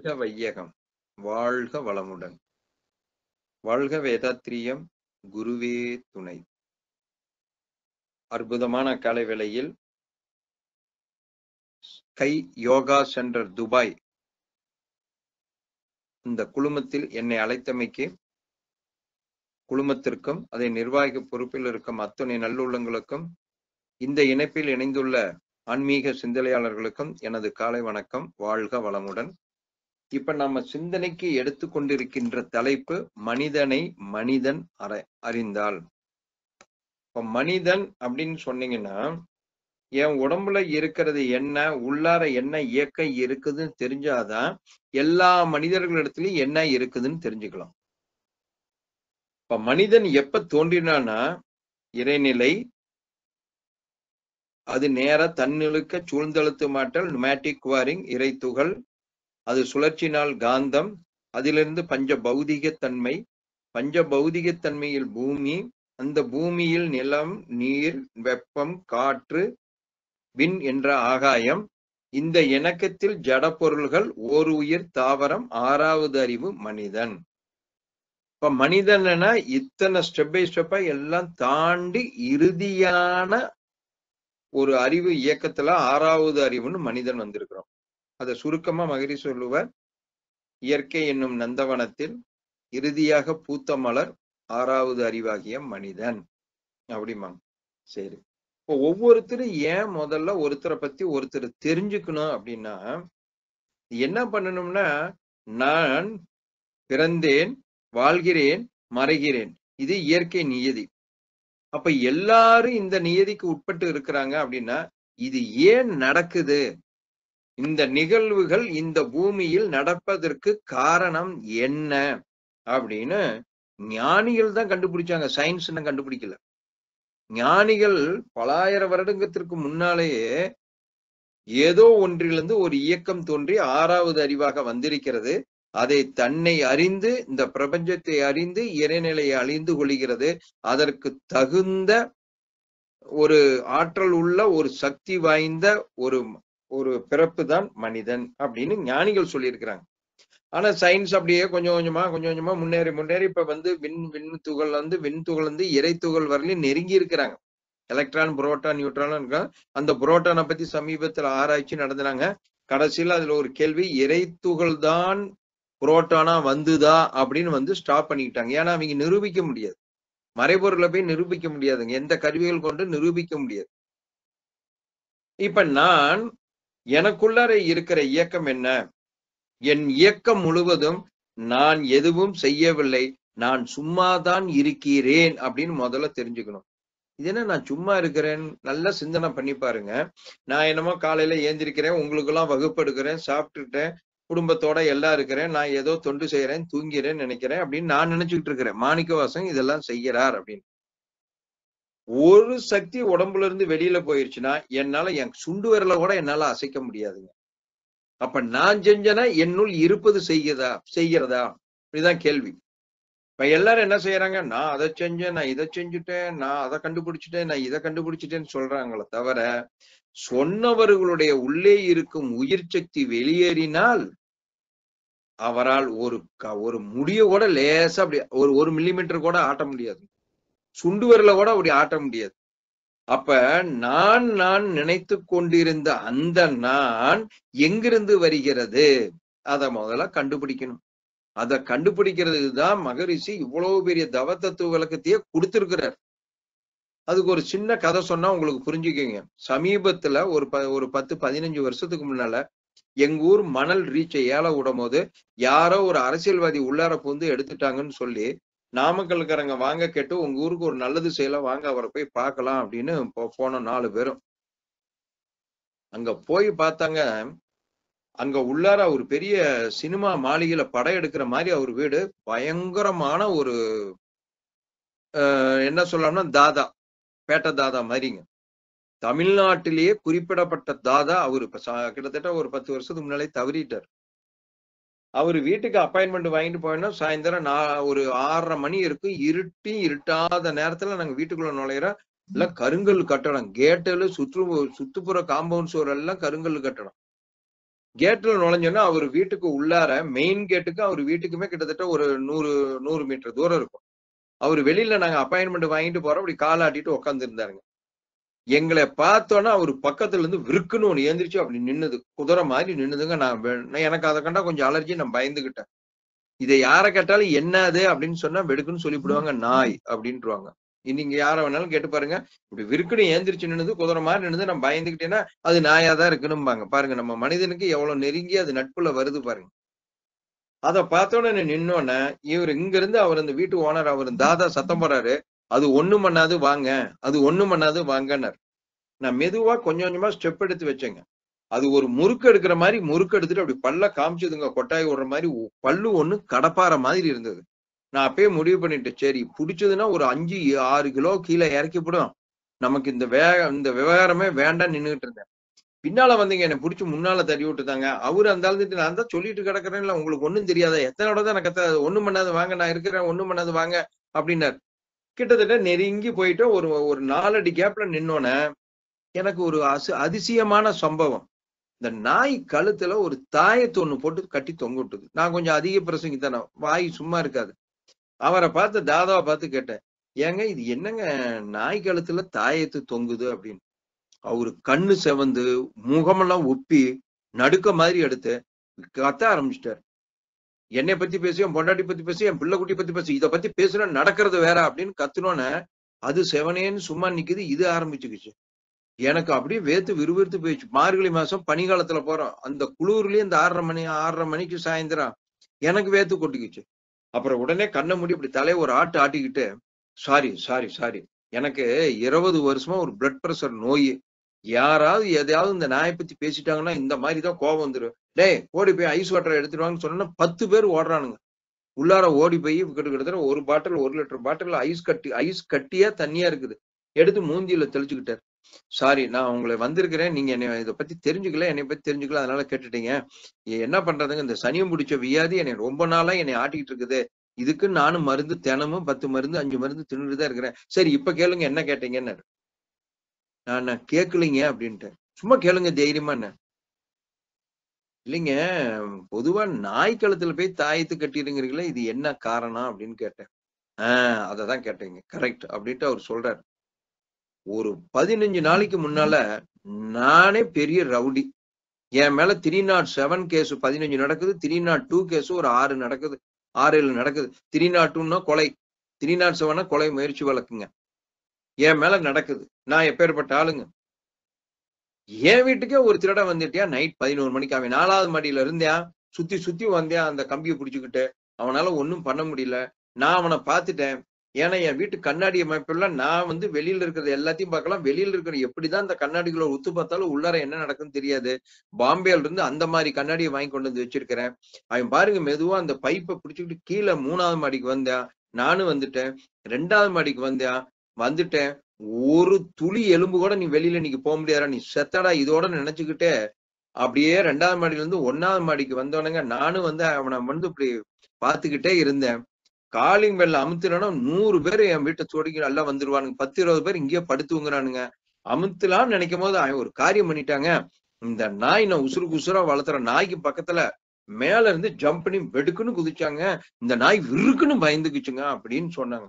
வாழ்க வையகம் வாழ்க வளமுடன் வாழ்க வேதாத்திரியம் குருவே துணை அற்புதமான காலை வேளையில் கை யோகா சென்டர் துபாய் இந்த குழுமத்தில் என்னை அழைத்தமைக்கு குழுமத்திற்கும் அதை நிர்வாக பொறுப்பில் இருக்கும் அத்துணை நல்லுள்ளங்களுக்கும் இந்த இணைப்பில் இணைந்துள்ள ஆன்மீக சிந்தனையாளர்களுக்கும் எனது காலை வணக்கம் வாழ்க வளமுடன் இப்ப நம்ம சிந்தனைக்கு எடுத்துக்கொண்டிருக்கின்ற தலைப்பு மனிதனை மனிதன் அற அறிந்தால் இப்ப மனிதன் அப்படின்னு சொன்னீங்கன்னா என் உடம்புல இருக்கிறது என்ன உள்ளார என்ன இயக்கம் இருக்குதுன்னு தெரிஞ்சாதான் எல்லா மனிதர்களிடத்துலயும் என்ன இருக்குதுன்னு தெரிஞ்சுக்கலாம் இப்ப மனிதன் எப்ப தோன்றினானா இறைநிலை அது நேர தன்னிழுக்க சூழ்ந்தழுத்து மாட்டல் நுமேட்டிக் வாரிங் இறை துகள் அது சுழற்சினால் காந்தம் அதிலிருந்து பஞ்ச பௌதிக தன்மை பஞ்ச பௌதிக தன்மையில் பூமி அந்த பூமியில் நிலம் நீர் வெப்பம் காற்று விண் என்ற ஆகாயம் இந்த இணக்கத்தில் ஜட பொருள்கள் ஓர் உயிர் தாவரம் ஆறாவது அறிவு மனிதன் இப்ப மனிதன்னா இத்தனை ஸ்டெப் பை ஸ்டெப்பா எல்லாம் தாண்டி இறுதியான ஒரு அறிவு இயக்கத்துல ஆறாவது அறிவுன்னு மனிதன் வந்திருக்கிறோம் அதை சுருக்கமா மகிரி சொல்லுவர் இயற்கை என்னும் நந்தவனத்தில் இறுதியாக பூத்த மலர் ஆறாவது அறிவாகிய மனிதன் அப்படிமாங்க சரி இப்போ ஒவ்வொருத்தரும் ஏன் முதல்ல ஒருத்தரை பத்தி ஒருத்தர் தெரிஞ்சுக்கணும் அப்படின்னா என்ன பண்ணணும்னா நான் பிறந்தேன் வாழ்கிறேன் மறைகிறேன் இது இயற்கை நியதி அப்ப எல்லாரும் இந்த நியதிக்கு உட்பட்டு இருக்கிறாங்க அப்படின்னா இது ஏன் நடக்குது இந்த நிகழ்வுகள் இந்த பூமியில் நடப்பதற்கு காரணம் என்ன அப்படின்னு ஞானிகள் தான் கண்டுபிடிச்சாங்க சயின்ஸ் கண்டுபிடிக்கல ஞானிகள் பலாயிரம் வருடங்கத்திற்கு முன்னாலேயே ஏதோ ஒன்றிலிருந்து ஒரு இயக்கம் தோன்றி ஆறாவது அறிவாக வந்திருக்கிறது அதை தன்னை அறிந்து இந்த பிரபஞ்சத்தை அறிந்து இறைநிலையை அழிந்து கொள்கிறது அதற்கு தகுந்த ஒரு ஆற்றல் உள்ள ஒரு சக்தி வாய்ந்த ஒரு ஒரு பிறப்பு தான் மனிதன் அப்படின்னு ஞானிகள் சொல்லியிருக்கிறாங்க ஆனா சயின்ஸ் அப்படியே கொஞ்சம் கொஞ்சமா கொஞ்சம் கொஞ்சமா முன்னேறி முன்னேறி இப்ப வந்து விண் விண் துகள் வந்து விண் துகள் வந்து இறை துகள் வரலையும் நெருங்கி இருக்கிறாங்க எலக்ட்ரான் புரோட்டான் நியூட்ரான் இருக்கா அந்த புரோட்டானை பத்தி சமீபத்துல ஆராய்ச்சி நடந்தினாங்க கடைசியில அதுல ஒரு கேள்வி இறை துகள் தான் புரோட்டானா வந்துதா அப்படின்னு வந்து ஸ்டாப் பண்ணிக்கிட்டாங்க ஏன்னா அவங்க நிரூபிக்க முடியாது மறைபொருளை போய் நிரூபிக்க முடியாதுங்க எந்த கருவிகள் கொண்டு நிரூபிக்க முடியாது இப்ப நான் எனக்குள்ளார இருக்கிற இயக்கம் என்ன என் இயக்கம் முழுவதும் நான் எதுவும் செய்யவில்லை நான் சும்மாதான் இருக்கிறேன் அப்படின்னு முதல்ல தெரிஞ்சுக்கணும் இது என்ன நான் சும்மா இருக்கிறேன் நல்லா சிந்தனை பண்ணி பாருங்க நான் என்னமோ காலையில ஏந்திருக்கிறேன் உங்களுக்கு எல்லாம் வகுப்பு எடுக்கிறேன் சாப்பிட்டுட்டேன் குடும்பத்தோட எல்லாம் இருக்கிறேன் நான் ஏதோ தொண்டு செய்யறேன் தூங்கிறேன்னு நினைக்கிறேன் அப்படின்னு நான் நினைச்சுக்கிட்டு இருக்கிறேன் மாணிக்கவாசன் இதெல்லாம் செய்யறார் அப்படின்னு ஒரு சக்தி உடம்புல இருந்து வெளியில போயிருச்சுன்னா என்னால என் சுண்டு விரல கூட என்னால அசைக்க முடியாதுங்க அப்ப நான் செஞ்சனா என்னுள் இருப்பது செய்கிறதா செய்கிறதா இதுதான் கேள்வி இப்ப எல்லாரும் என்ன செய்யறாங்க நான் அதை செஞ்சேன் நான் இதை செஞ்சுட்டேன் நான் அதை கண்டுபிடிச்சிட்டேன் நான் இதை கண்டுபிடிச்சிட்டேன்னு சொல்றாங்களே தவிர சொன்னவர்களுடைய உள்ளே இருக்கும் உயிர் சக்தி வெளியேறினால் அவரால் ஒரு ஒரு முடிய கூட லேசா அப்படி ஒரு ஒரு மில்லிமீட்டர் கூட ஆட்ட முடியாது சுண்டு விரல கூட அப்படி ஆட்ட முடியாது அப்ப நான் நான் நினைத்து கொண்டிருந்த அந்த நான் எங்கிருந்து வருகிறது அத முதல்ல கண்டுபிடிக்கணும் அதை கண்டுபிடிக்கிறதுக்கு தான் மகரிஷி இவ்வளவு பெரிய தவ தத்துவ விளக்கத்தையே கொடுத்திருக்கிறார் அதுக்கு ஒரு சின்ன கதை சொன்னா உங்களுக்கு புரிஞ்சுக்கோங்க சமீபத்துல ஒரு ப ஒரு பத்து பதினஞ்சு வருஷத்துக்கு முன்னால எங்க ஊர் மணல் ரீச்சை ஏல விடும் போது யாரோ ஒரு அரசியல்வாதி உள்ளார புந்து எடுத்துட்டாங்கன்னு சொல்லி நாமக்கல்காரங்க வாங்க கேட்டு உங்க ஊருக்கு ஒரு நல்லது செய்யலாம் வாங்க அவரை போய் பார்க்கலாம் அப்படின்னு போனோம் நாலு பேரும் அங்க போய் பார்த்தாங்க அங்க உள்ளார ஒரு பெரிய சினிமா மாளிகையில படம் எடுக்கிற மாதிரி அவர் வீடு பயங்கரமான ஒரு என்ன சொல்லலாம்னா தாதா பேட்ட தாதா மாதிரிங்க தமிழ்நாட்டிலேயே குறிப்பிடப்பட்ட தாதா அவரு கிட்டத்தட்ட ஒரு பத்து வருஷத்துக்கு முன்னாலே தவறிட்டார் அவர் வீட்டுக்கு அப்பாயின்மெண்ட் வாங்கிட்டு போயினா சாயந்தரம் நான் ஒரு ஆறரை மணி இருக்கும் இருட்டி இருட்டாத நேரத்துல நாங்க வீட்டுக்குள்ள நுழையிறோம் எல்லாம் கருங்கல் கட்டடம் கேட்டுல சுற்று சுற்றுப்புற காம்பவுண்ட் சுவர் எல்லாம் கருங்கல் கட்டடம் கேட்ல நுழைஞ்சோன்னா அவர் வீட்டுக்கு உள்ளார மெயின் கேட்டுக்கு அவர் வீட்டுக்குமே கிட்டத்தட்ட ஒரு நூறு நூறு மீட்டர் தூரம் இருக்கும் அவர் வெளியில நாங்க அப்பாயின்மெண்ட் வாங்கிட்டு போறோம் அப்படி காலாட்டிட்டு உட்கார்ந்து இருந்தாருங்க எங்களை பார்த்தோன்னா அவர் பக்கத்துல இருந்து விருக்குன்னு ஒண்ணு ஏந்திரிச்சு அப்படி நின்னுது குதிரை மாதிரி நின்னுதுங்க நான் வெ- நான் எனக்கு அதை கண்டா கொஞ்சம் அலர்ஜி நான் பயந்துகிட்டேன் இதை யாரை கேட்டாலும் என்னது அப்படின்னு சொன்னா வெடுக்குன்னு சொல்லிவிடுவாங்க நாய் அப்படின்ட்டுருவாங்க நீங்க யார வேணாலும் கேட்டு பாருங்க இப்படி விருக்குன்னு ஏந்திரிச்சு நின்னுது குதிரை மாதிரி நின்னுது நான் பயந்துகிட்டேன்னா அது நாயா தான் இருக்கணும்பாங்க பாருங்க நம்ம மனிதனுக்கு எவ்வளவு நெருங்கி அது நட்புல வருது பாருங்க அத பார்த்தோன்னே நின்னோன்னே இவர் இங்க இருந்து அவர் அந்த வீட்டு ஓனர் அவர் தாதா சத்தம் போடுறாரு அது ஒண்ணும் பண்ணாது வாங்க அது ஒண்ணும் பண்ணாது வாங்கன்னார் நான் மெதுவா கொஞ்சம் கொஞ்சமா ஸ்டெப் எடுத்து வச்சேங்க அது ஒரு முறுக்கு எடுக்கிற மாதிரி முறுக்கு எடுத்துட்டு அப்படி பல்ல காமிச்சதுங்க கொட்டாய் விடுற மாதிரி ஒ- பல்லு ஒண்ணு கடப்பாற மாதிரி இருந்தது நான் அப்பயே முடிவு பண்ணிட்டேன் சரி பிடிச்சதுன்னா ஒரு அஞ்சு ஆறு கிலோ கீழே இறக்கிவிடும் நமக்கு இந்த வேக இந்த விவகாரமே வேண்டாம் நின்னுகிட்டு இருந்தேன் பின்னால வந்தீங்க என்னை பிடிச்சி முன்னால தட்டி விட்டுட்டாங்க அவரு அந்த ஆளுந்துட்டு நான் தான் சொல்லிட்டு கிடக்குறேன்ல உங்களுக்கு ஒண்ணும் தெரியாத எத்தனை தடவை தான் எனக்கு கத்த ஒண்ணும் பண்ணாது வாங்க நான் இருக்கிறேன் ஒண்ணும் பண்ணாது வாங்க அப்படின்னாரு கிட்டத்தட்ட நெருங்கி போயிட்டு ஒரு ஒரு நாலடி கேப்ல நின்னோன்னே எனக்கு ஒரு அசு அதிசயமான சம்பவம் இந்த நாய் கழுத்துல ஒரு தாயத்து ஒண்ணு போட்டு கட்டி தொங்க விட்டுது நான் கொஞ்சம் அதிக பிரசங்கி தானே வாய் சும்மா இருக்காது அவரை பார்த்து தாதாவை பார்த்து கேட்டேன் ஏங்க இது என்னங்க நாய் கழுத்துல தாயத்து தொங்குது அப்படின்னு அவரு கண்ணு செவந்து முகமெல்லாம் ஒப்பி நடுக்க மாதிரி எடுத்து கத்த ஆரம்பிச்சிட்டாரு என்னை பத்தி பேசி என் பொண்டாட்டி பத்தி பேசி என் பிள்ளை குட்டி பத்தி பேசி இதை பத்தி பேசுனா நடக்கிறது வேற அப்படின்னு கத்துனோன்னே அது செவனேன்னு சும்மா நிக்குது இது ஆரம்பிச்சுக்குச்சு எனக்கு அப்படியே வேத்து விறுவிறுத்து போயிடுச்சு மார்கழி மாசம் பனிகாலத்துல போறோம் அந்த குளூர்லயே இந்த ஆறரை மணி ஆறரை மணிக்கு சாயந்தரம் எனக்கு வேத்து கொட்டிக்கிச்சு அப்புறம் உடனே கண்ணை மூடி இப்படி தலையை ஒரு ஆட்டு ஆட்டிக்கிட்டு சாரி சாரி சாரி எனக்கு இருபது வருஷமா ஒரு பிளட் பிரஷர் நோய் யாராவது எதையாவது இந்த நாயை பத்தி பேசிட்டாங்கன்னா இந்த மாதிரி தான் கோபம் வந்துடும் டேய் ஓடி போய் ஐஸ் வாட்டர் எடுத்துட்டு வாங்கன்னு சொன்னா பத்து பேர் ஓடுறானுங்க உள்ளார ஓடி போய் கிட்ட கிட்டத்தட்ட ஒரு பாட்டில் ஒரு லிட்டர் பாட்டில் ஐஸ் கட்டி ஐஸ் கட்டியா தண்ணியா இருக்குது எடுத்து மூஞ்சியில தெளிச்சுக்கிட்டாரு சாரி நான் உங்களை வந்திருக்கிறேன் நீங்க என்னை இதை பத்தி தெரிஞ்சுக்கல என்னை பத்தி தெரிஞ்சுக்கல அதனால கேட்டுட்டீங்க எ- என்ன பண்றதுங்க இந்த சனியம் பிடிச்ச வியாதி என்னை ரொம்ப நாளா என்னை ஆட்டிக்கிட்டு இருக்குது இதுக்கு நானும் மருந்து தினமும் பத்து மருந்து அஞ்சு மருந்து தின்னுட்டு தான் இருக்கிறேன் சரி இப்ப கேளுங்க என்ன கேட்டீங்கன்னு நான் நான் கேட்கலைங்க அப்படின்ட்டு சும்மா கேளுங்க தைரியமா என்ன இல்லைங்க பொதுவா நாய் கழுத்துல போய் தாயத்து கட்டிடுங்கிறீங்களே இது என்ன காரணம் அப்படின்னு கேட்டேன் ஆஹ் அததான் கேட்டீங்க கரெக்ட் அப்படின்ட்டு அவர் சொல்றாரு ஒரு பதினஞ்சு நாளைக்கு முன்னால நானே பெரிய ரவுடி என் மேல த்ரீ நாட் செவன் கேஸ் பதினஞ்சு நடக்குது த்ரீ நாட் டூ கேஸ் ஒரு ஆறு நடக்குது ஆறு ஏழு நடக்குது த்ரீ நாட் டூன்னா கொலை த்ரீ நாட் செவனா கொலை முயற்சி வழக்குங்க என் மேல நடக்குது நான் எப்பேற்பட்ட ஆளுங்க என் வீட்டுக்கே ஒரு திருடன் வந்துட்டியா நைட் பதினோரு மணிக்கு அவன் நாலாவது மாடியில இருந்தியா சுத்தி சுத்தி வந்தியா அந்த கம்பியை பிடிச்சுக்கிட்டு அவனால ஒண்ணும் பண்ண முடியல நான் அவனை பார்த்துட்டேன் ஏன்னா என் வீட்டு கண்ணாடி அமைப்பெல்லாம் நான் வந்து வெளியில இருக்கிறது எல்லாத்தையும் பார்க்கலாம் வெளியில இருக்கிற எப்படிதான் அந்த கண்ணாடிகளை உத்து பார்த்தாலும் உள்ளார என்ன நடக்குன்னு தெரியாது பாம்பேல இருந்து அந்த மாதிரி கண்ணாடியை வாங்கி கொண்டு வந்து வச்சிருக்கிறேன் அவன் பாருங்க மெதுவா அந்த பைப்பை பிடிச்சிக்கிட்டு கீழே மூணாவது மாடிக்கு வந்தான் நானும் வந்துட்டேன் ரெண்டாவது மாடிக்கு வந்தேன் வந்துட்டேன் ஒரு துளி எலும்பு கூட நீ வெளியில நீங்க போக முடியாதா நீ செத்தடா இதோட நினைச்சுக்கிட்டே அப்படியே ரெண்டாவது மாடியில இருந்து ஒன்னாவது மாடிக்கு வந்தோடனங்க நானும் வந்து அவனை வந்து இப்படி பார்த்துக்கிட்டே இருந்தேன் காலிங் பெல்ல அமுத்துனா நூறு பேர் என் வீட்டை தொடங்கி நல்லா வந்துருவானுங்க பத்து இருபது பேர் இங்கேயே படுத்துங்கிறானுங்க அமுத்தலாம்னு நினைக்கும் போது அவன் ஒரு காரியம் பண்ணிட்டாங்க இந்த நாய் நான் உசுருக்கு உசுரா வளர்த்துற நாய்க்கு பக்கத்துல மேல இருந்து ஜம்ப் பண்ணி வெடுக்குன்னு குதிச்சாங்க இந்த நாய் விருக்குன்னு பயந்துக்குச்சுங்க அப்படின்னு சொன்னாங்க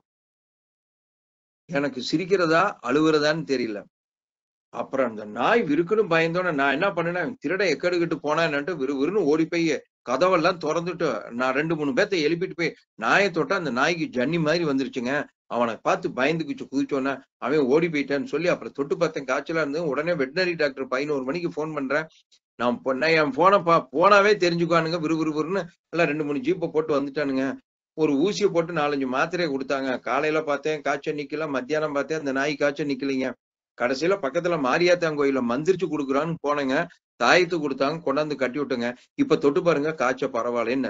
எனக்கு சிரிக்கிறதா அழுவுறதான்னு தெரியல அப்புறம் அந்த நாய் விருக்குன்னு பயந்தோன்னே நான் என்ன பண்ணேன்னா திருட எக்கடுக்கிட்டு போனான்னுட்டு விறு விறுன்னு ஓடி போய் கதவெல்லாம் திறந்துட்டு நான் ரெண்டு மூணு பேர்த்த எழுப்பிட்டு போய் நாயை தொட்டா அந்த நாய்க்கு ஜன்னி மாதிரி வந்துருச்சுங்க அவனை பார்த்து பயந்துக்குச்சு குதிச்சோன்னே அவன் ஓடி போயிட்டான்னு சொல்லி அப்புறம் தொட்டு பார்த்தேன் காய்ச்சலா இருந்து உடனே வெட்டினரி டாக்டர் பதினோரு மணிக்கு ஃபோன் பண்றேன் நான் பொ- நான் என் போனை பா போனாவே தெரிஞ்சுக்குவானுங்க விறு விறு விறுன்னு எல்லாம் ரெண்டு மூணு ஜீப்பை போட்டு வந்துட்டானுங்க ஒரு ஊசியை போட்டு நாலஞ்சு மாத்திரையை கொடுத்தாங்க காலையில பார்த்தேன் காய்ச்சல் நிக்கல மத்தியானம் பார்த்தேன் அந்த நாய் காய்ச்சல் நிக்கலைங்க கடைசியில பக்கத்துல மாரியாத்தான் கோயில மந்திரிச்சு கொடுக்குறான்னு போனேங்க தாயத்து கொடுத்தாங்க கொண்டாந்து கட்டி விட்டுங்க இப்ப தொட்டு பாருங்க காய்ச்சல் பரவாயில்லன்னு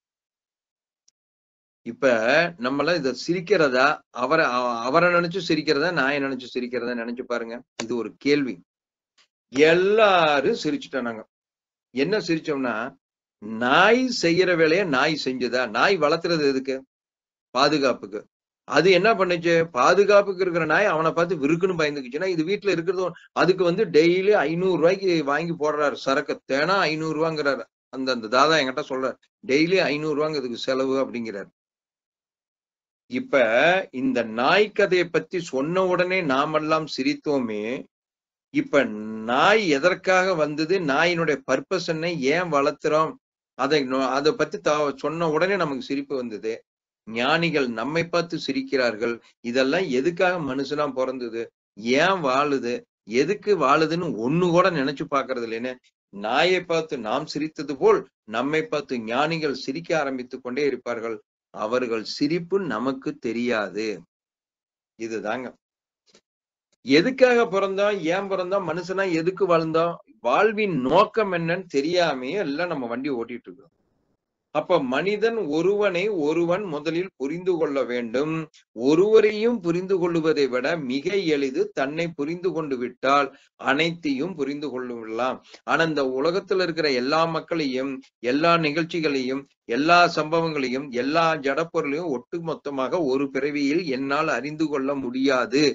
இப்ப நம்மள இத சிரிக்கிறதா அவரை அவ- அவரை நினைச்சு சிரிக்கிறதா நாயை நினைச்சு சிரிக்கிறதா நினைச்சு பாருங்க இது ஒரு கேள்வி எல்லாரும் சிரிச்சுட்டோம் நாங்க என்ன சிரிச்சோம்னா நாய் செய்யற வேலைய நாய் செஞ்சதா நாய் வளர்த்துறது எதுக்கு பாதுகாப்புக்கு அது என்ன பண்ணுச்சு பாதுகாப்புக்கு இருக்கிற நாய் அவனை பார்த்து விருக்குன்னு பயந்துக்குச்சுன்னா இது வீட்டுல இருக்கிறது அதுக்கு வந்து டெய்லி ஐநூறு ரூபாய்க்கு வாங்கி போடுறாரு சரக்கு தேனா ஐநூறு ரூபாங்கிறாரு அந்த அந்த தாதா என்கிட்ட சொல்றாரு டெய்லி ஐநூறு ரூபாங்க இதுக்கு செலவு அப்படிங்கிறாரு இப்ப இந்த நாய் கதையை பத்தி சொன்ன உடனே நாமெல்லாம் சிரித்தோமே இப்ப நாய் எதற்காக வந்தது நாயினுடைய பர்பஸ் என்ன ஏன் வளர்த்துறோம் அதை நொ- அதை பத்தி த- சொன்ன உடனே நமக்கு சிரிப்பு வந்தது ஞானிகள் நம்மை பார்த்து சிரிக்கிறார்கள் இதெல்லாம் எதுக்காக மனுஷனா பிறந்தது ஏன் வாழுது எதுக்கு வாழுதுன்னு ஒண்ணு கூட நினைச்சு பாக்குறது இல்லைன்னு நாயை பார்த்து நாம் சிரித்தது போல் நம்மை பார்த்து ஞானிகள் சிரிக்க ஆரம்பித்துக் கொண்டே இருப்பார்கள் அவர்கள் சிரிப்பு நமக்கு தெரியாது இதுதாங்க எதுக்காக பிறந்தோம் ஏன் பிறந்தோம் மனுஷனா எதுக்கு வாழ்ந்தோம் வாழ்வின் நோக்கம் என்னன்னு தெரியாமையே எல்லாம் நம்ம வண்டி ஓட்டிட்டு இருக்கோம் அப்ப மனிதன் ஒருவனை ஒருவன் முதலில் புரிந்து கொள்ள வேண்டும் ஒருவரையும் புரிந்து கொள்வதை விட மிக எளிது தன்னை புரிந்து கொண்டு விட்டால் அனைத்தையும் புரிந்து கொள்ளலாம் ஆனா இந்த உலகத்துல இருக்கிற எல்லா மக்களையும் எல்லா நிகழ்ச்சிகளையும் எல்லா சம்பவங்களையும் எல்லா ஜடப்பொருளையும் ஒட்டு மொத்தமாக ஒரு பிறவியில் என்னால் அறிந்து கொள்ள முடியாது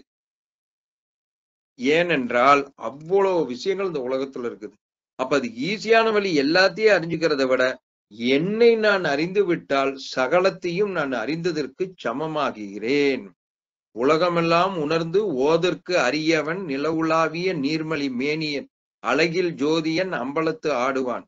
ஏனென்றால் அவ்வளவு விஷயங்கள் இந்த உலகத்துல இருக்குது அப்ப அது ஈஸியான வழி எல்லாத்தையும் அறிஞ்சுக்கிறதை விட என்னை நான் அறிந்து விட்டால் சகலத்தையும் நான் அறிந்ததற்கு சமமாகிறேன் உலகமெல்லாம் உணர்ந்து ஓதற்கு அரியவன் நிலவுலாவிய நீர்மலி மேனியன் அழகில் ஜோதியன் அம்பலத்து ஆடுவான்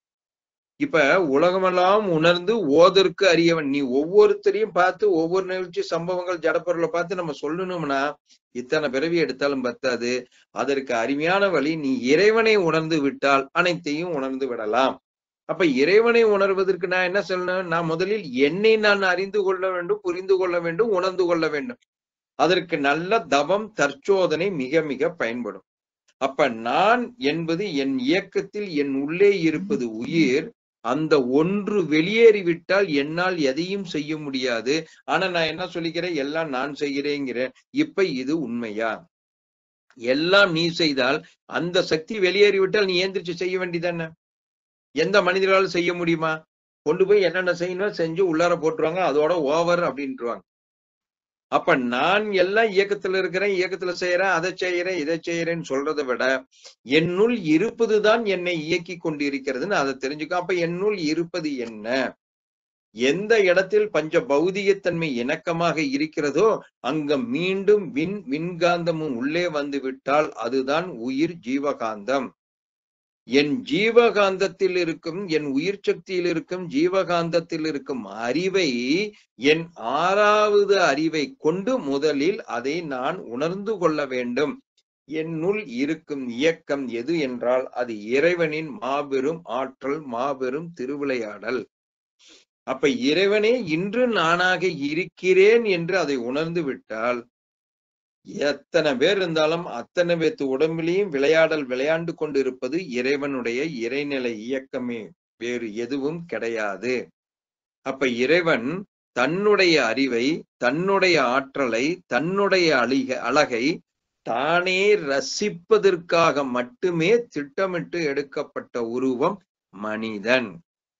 இப்ப உலகமெல்லாம் உணர்ந்து ஓதற்கு அறியவன் நீ ஒவ்வொருத்தரையும் பார்த்து ஒவ்வொரு நிகழ்ச்சி சம்பவங்கள் ஜடப்பொருளை பார்த்து நம்ம சொல்லணும்னா இத்தனை பிறவி எடுத்தாலும் பத்தாது அதற்கு அருமையான வழி நீ இறைவனை உணர்ந்து விட்டால் அனைத்தையும் உணர்ந்து விடலாம் அப்ப இறைவனை உணர்வதற்கு நான் என்ன சொல்லணும் நான் முதலில் என்னை நான் அறிந்து கொள்ள வேண்டும் புரிந்து கொள்ள வேண்டும் உணர்ந்து கொள்ள வேண்டும் அதற்கு நல்ல தவம் தற்சோதனை மிக மிக பயன்படும் அப்ப நான் என்பது என் இயக்கத்தில் என் உள்ளே இருப்பது உயிர் அந்த ஒன்று வெளியேறிவிட்டால் என்னால் எதையும் செய்ய முடியாது ஆனா நான் என்ன சொல்லிக்கிறேன் எல்லாம் நான் செய்கிறேங்கிறேன் இப்ப இது உண்மையா எல்லாம் நீ செய்தால் அந்த சக்தி வெளியேறிவிட்டால் நீ ஏந்திரிச்சு செய்ய வேண்டியதானே எந்த மனிதர்களாலும் செய்ய முடியுமா கொண்டு போய் என்னென்ன செய்யணும் செஞ்சு உள்ளார போட்டுருவாங்க அதோட ஓவர் அப்படின்ட்டுருவாங்க அப்ப நான் எல்லாம் இயக்கத்துல இருக்கிறேன் இயக்கத்துல செய்யறேன் அதை செய்யறேன் இதை செய்யறேன்னு சொல்றதை விட என்னுள் இருப்பதுதான் என்னை இயக்கி கொண்டிருக்கிறதுன்னு அதை தெரிஞ்சுக்க அப்ப என்னுள் இருப்பது என்ன எந்த இடத்தில் பஞ்ச பௌதிகத்தன்மை இணக்கமாக இருக்கிறதோ அங்க மீண்டும் விண் விண்காந்தமும் உள்ளே வந்து விட்டால் அதுதான் உயிர் ஜீவகாந்தம் என் ஜீவகாந்தத்தில் இருக்கும் என் உயிர் சக்தியில் இருக்கும் ஜீவகாந்தத்தில் இருக்கும் அறிவை என் ஆறாவது அறிவை கொண்டு முதலில் அதை நான் உணர்ந்து கொள்ள வேண்டும் என்னுள் இருக்கும் இயக்கம் எது என்றால் அது இறைவனின் மாபெரும் ஆற்றல் மாபெரும் திருவிளையாடல் அப்ப இறைவனே இன்று நானாக இருக்கிறேன் என்று அதை உணர்ந்து விட்டால் எத்தனை பேர் இருந்தாலும் அத்தனை பேத்து உடம்பிலையும் விளையாடல் விளையாண்டு கொண்டிருப்பது இறைவனுடைய இறைநிலை இயக்கமே வேறு எதுவும் கிடையாது அப்ப இறைவன் தன்னுடைய அறிவை தன்னுடைய ஆற்றலை தன்னுடைய அழிக அழகை தானே ரசிப்பதற்காக மட்டுமே திட்டமிட்டு எடுக்கப்பட்ட உருவம் மனிதன்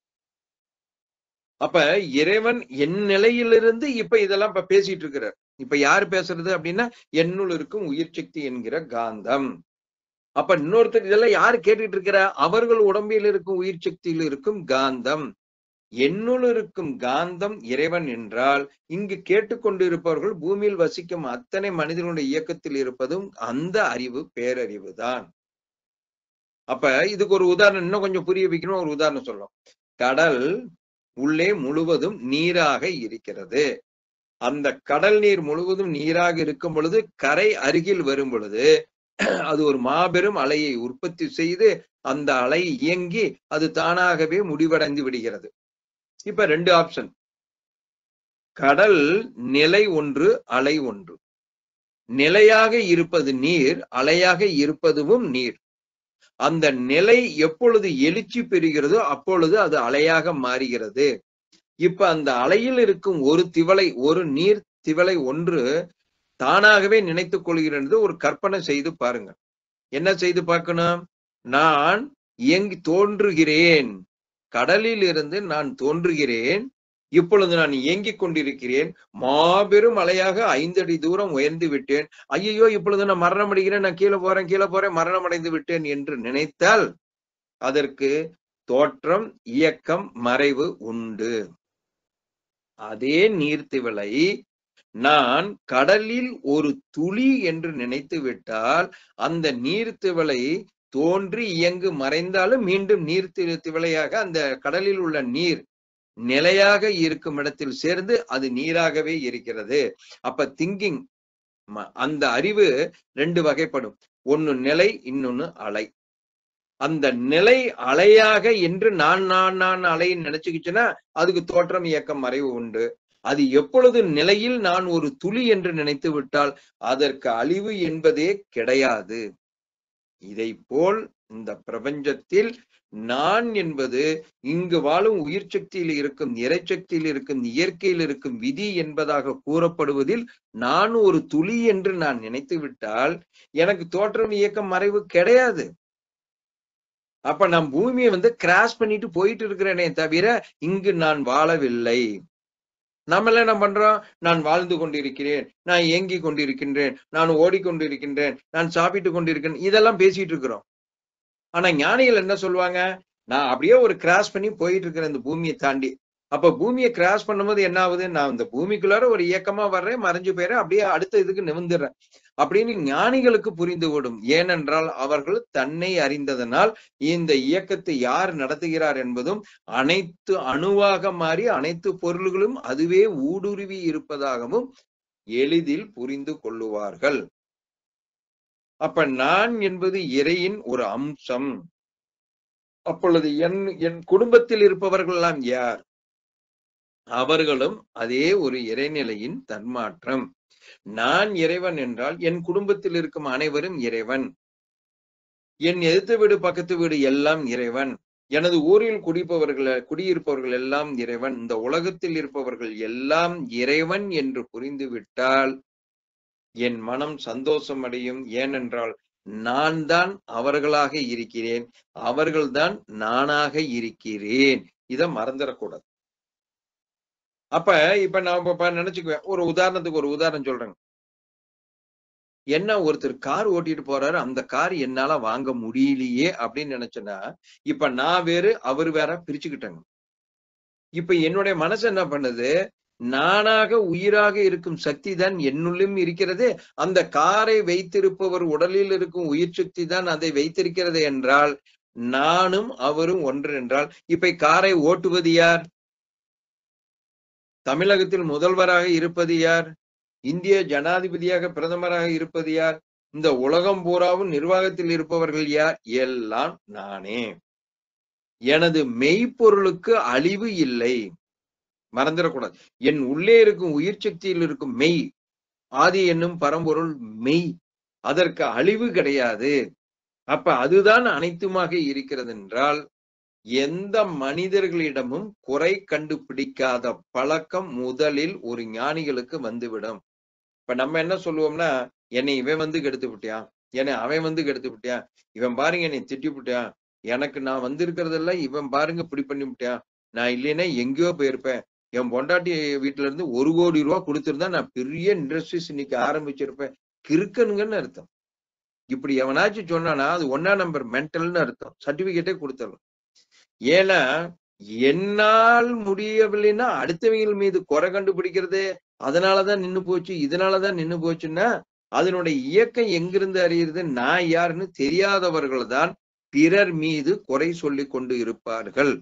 அப்ப இறைவன் என் நிலையிலிருந்து இப்ப இதெல்லாம் இப்ப பேசிட்டு இருக்கிறார் இப்ப யார் பேசுறது அப்படின்னா என்னுள் இருக்கும் உயிர் சக்தி என்கிற காந்தம் அப்ப இன்னொருத்தர் இதெல்லாம் யாரு கேட்டுட்டு இருக்கிற அவர்கள் உடம்பில் இருக்கும் உயிர் சக்தியில் இருக்கும் காந்தம் என்னுள் இருக்கும் காந்தம் இறைவன் என்றால் இங்கு கேட்டுக்கொண்டிருப்பவர்கள் பூமியில் வசிக்கும் அத்தனை மனிதனுடைய இயக்கத்தில் இருப்பதும் அந்த அறிவு பேரறிவு தான் அப்ப இதுக்கு ஒரு உதாரணம் இன்னும் கொஞ்சம் புரிய வைக்கணும் ஒரு உதாரணம் சொல்லலாம் கடல் உள்ளே முழுவதும் நீராக இருக்கிறது அந்த கடல் நீர் முழுவதும் நீராக இருக்கும் பொழுது கரை அருகில் வரும் பொழுது அது ஒரு மாபெரும் அலையை உற்பத்தி செய்து அந்த அலை இயங்கி அது தானாகவே முடிவடைந்து விடுகிறது இப்ப ரெண்டு ஆப்ஷன் கடல் நிலை ஒன்று அலை ஒன்று நிலையாக இருப்பது நீர் அலையாக இருப்பதுவும் நீர் அந்த நிலை எப்பொழுது எழுச்சி பெறுகிறதோ அப்பொழுது அது அலையாக மாறுகிறது இப்ப அந்த அலையில் இருக்கும் ஒரு திவலை ஒரு நீர் திவலை ஒன்று தானாகவே நினைத்துக் கொள்கிறது ஒரு கற்பனை செய்து பாருங்க என்ன செய்து பார்க்கணும் நான் இயங்கி தோன்றுகிறேன் கடலில் இருந்து நான் தோன்றுகிறேன் இப்பொழுது நான் இயங்கிக் கொண்டிருக்கிறேன் மாபெரும் மலையாக ஐந்தடி தூரம் உயர்ந்து விட்டேன் ஐயோ இப்பொழுது நான் மரணம் அடைகிறேன் நான் கீழே போறேன் கீழே போறேன் மரணம் அடைந்து விட்டேன் என்று நினைத்தால் அதற்கு தோற்றம் இயக்கம் மறைவு உண்டு அதே நீர்த்திவளை நான் கடலில் ஒரு துளி என்று நினைத்து விட்டால் அந்த நீர்த்திவளை தோன்றி இயங்கு மறைந்தாலும் மீண்டும் நீர் திவளையாக அந்த கடலில் உள்ள நீர் நிலையாக இருக்கும் இடத்தில் சேர்ந்து அது நீராகவே இருக்கிறது அப்ப திங்கிங் அந்த அறிவு ரெண்டு வகைப்படும் ஒன்னு நிலை இன்னொன்னு அலை அந்த நிலை அலையாக என்று நான் நான் நான் அலைன்னு நினைச்சுக்கிச்சுன்னா அதுக்கு தோற்றம் இயக்கம் மறைவு உண்டு அது எப்பொழுது நிலையில் நான் ஒரு துளி என்று நினைத்து விட்டால் அதற்கு அழிவு என்பதே கிடையாது இதை போல் இந்த பிரபஞ்சத்தில் நான் என்பது இங்கு வாழும் உயிர் சக்தியில் இருக்கும் இறைச்சக்தியில் இருக்கும் இயற்கையில் இருக்கும் விதி என்பதாக கூறப்படுவதில் நான் ஒரு துளி என்று நான் நினைத்து விட்டால் எனக்கு தோற்றம் இயக்கம் மறைவு கிடையாது அப்ப நான் பூமியை வந்து கிராஸ் பண்ணிட்டு போயிட்டு இருக்கிறேனே தவிர இங்கு நான் வாழவில்லை நம்ம என்ன பண்றோம் நான் வாழ்ந்து கொண்டிருக்கிறேன் நான் இயங்கி கொண்டிருக்கின்றேன் நான் ஓடிக்கொண்டிருக்கின்றேன் நான் சாப்பிட்டு கொண்டிருக்கேன் இதெல்லாம் பேசிட்டு இருக்கிறோம் ஆனா ஞானிகள் என்ன சொல்லுவாங்க நான் அப்படியே ஒரு கிராஸ் பண்ணி போயிட்டு இருக்கிறேன் இந்த பூமியை தாண்டி அப்ப பூமியை கிராஸ் பண்ணும்போது என்ன ஆகுது நான் இந்த பூமிக்குள்ளார ஒரு இயக்கமா வர்றேன் மறைஞ்சு போயிறேன் அப்படியே அடுத்த இதுக்கு நிமிந்துடுறேன் அப்படின்னு ஞானிகளுக்கு புரிந்துவிடும் ஏனென்றால் அவர்கள் தன்னை அறிந்ததனால் இந்த இயக்கத்தை யார் நடத்துகிறார் என்பதும் அனைத்து அணுவாக மாறி அனைத்து பொருள்களும் அதுவே ஊடுருவி இருப்பதாகவும் எளிதில் புரிந்து கொள்ளுவார்கள் அப்ப நான் என்பது இறையின் ஒரு அம்சம் அப்பொழுது என் என் குடும்பத்தில் இருப்பவர்கள் எல்லாம் யார் அவர்களும் அதே ஒரு இறைநிலையின் தன்மாற்றம் நான் இறைவன் என்றால் என் குடும்பத்தில் இருக்கும் அனைவரும் இறைவன் என் எதிர்த்த வீடு பக்கத்து வீடு எல்லாம் இறைவன் எனது ஊரில் குடிப்பவர்கள் குடியிருப்பவர்கள் எல்லாம் இறைவன் இந்த உலகத்தில் இருப்பவர்கள் எல்லாம் இறைவன் என்று புரிந்துவிட்டால் என் மனம் சந்தோஷம் அடையும் ஏனென்றால் நான் தான் அவர்களாக இருக்கிறேன் அவர்கள்தான் நானாக இருக்கிறேன் இதை மறந்துடக்கூடாது அப்ப இப்ப நான் இப்ப நினைச்சுக்குவேன் ஒரு உதாரணத்துக்கு ஒரு உதாரணம் சொல்றேங்க என்ன ஒருத்தர் கார் ஓட்டிட்டு போறாரு அந்த கார் என்னால வாங்க முடியலையே அப்படின்னு நினைச்சேன்னா இப்ப நான் வேறு அவர் வேற பிரிச்சுக்கிட்டேங்க இப்ப என்னுடைய மனசு என்ன பண்ணுது நானாக உயிராக இருக்கும் சக்தி தான் என்னுள்ளும் இருக்கிறது அந்த காரை வைத்திருப்பவர் உடலில் இருக்கும் உயிர் சக்தி தான் அதை வைத்திருக்கிறது என்றால் நானும் அவரும் ஒன்று என்றால் இப்ப காரை ஓட்டுவது யார் தமிழகத்தில் முதல்வராக இருப்பது யார் இந்திய ஜனாதிபதியாக பிரதமராக இருப்பது யார் இந்த உலகம் பூராவும் நிர்வாகத்தில் இருப்பவர்கள் யார் எல்லாம் நானே எனது மெய்ப்பொருளுக்கு அழிவு இல்லை மறந்துடக்கூடாது என் உள்ளே இருக்கும் உயிர் சக்தியில் இருக்கும் மெய் ஆதி என்னும் பரம்பொருள் மெய் அதற்கு அழிவு கிடையாது அப்ப அதுதான் அனைத்துமாக இருக்கிறது என்றால் எந்த மனிதர்களிடமும் குறை கண்டுபிடிக்காத பழக்கம் முதலில் ஒரு ஞானிகளுக்கு வந்துவிடும் இப்ப நம்ம என்ன சொல்லுவோம்னா என்னை இவன் வந்து கெடுத்து விட்டியான் என்னை அவன் வந்து கெடுத்து விட்டியான் இவன் பாருங்க என்னை திட்டி விட்டியான் எனக்கு நான் வந்திருக்கிறதெல்லாம் இவன் பாருங்க இப்படி பண்ணி விட்டியான் நான் இல்லைன்னா எங்கேயோ போயிருப்பேன் என் பொண்டாட்டி வீட்டுல இருந்து ஒரு கோடி ரூபா கொடுத்திருந்தா நான் பெரிய இண்டஸ்ட்ரீஸ் இன்னைக்கு ஆரம்பிச்சிருப்பேன் கிறுக்கனுங்கன்னு அர்த்தம் இப்படி எவனாச்சும் சொன்னானா அது ஒன்னா நம்பர் மென்டல்னு அர்த்தம் சர்டிபிகேட்டே கொடுத்துடலாம் ஏன்னா என்னால் முடியவில்லைன்னா அடுத்தவங்கள் மீது குறை கண்டுபிடிக்கிறது அதனாலதான் நின்னு போச்சு இதனாலதான் நின்னு போச்சுன்னா அதனுடைய இயக்கம் எங்கிருந்து அறியுறது நான் யாருன்னு தெரியாதவர்கள் தான் பிறர் மீது குறை சொல்லி கொண்டு இருப்பார்கள்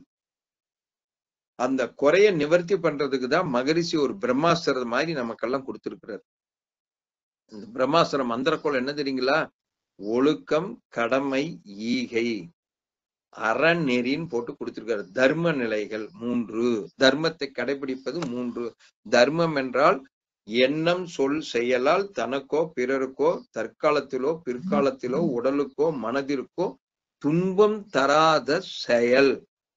அந்த குறைய நிவர்த்தி பண்றதுக்கு தான் மகரிஷி ஒரு பிரம்மாஸ்திரம் மாதிரி நமக்கெல்லாம் கொடுத்திருக்கிறார் இந்த பிரம்மாஸ்திரம் மந்திரக்கோள் என்ன தெரியுங்களா ஒழுக்கம் கடமை ஈகை அறநெறின்னு போட்டு கொடுத்திருக்காரு தர்ம நிலைகள் மூன்று தர்மத்தை கடைபிடிப்பது மூன்று தர்மம் என்றால் எண்ணம் சொல் செயலால் தனக்கோ பிறருக்கோ தற்காலத்திலோ பிற்காலத்திலோ உடலுக்கோ மனதிற்கோ துன்பம் தராத செயல்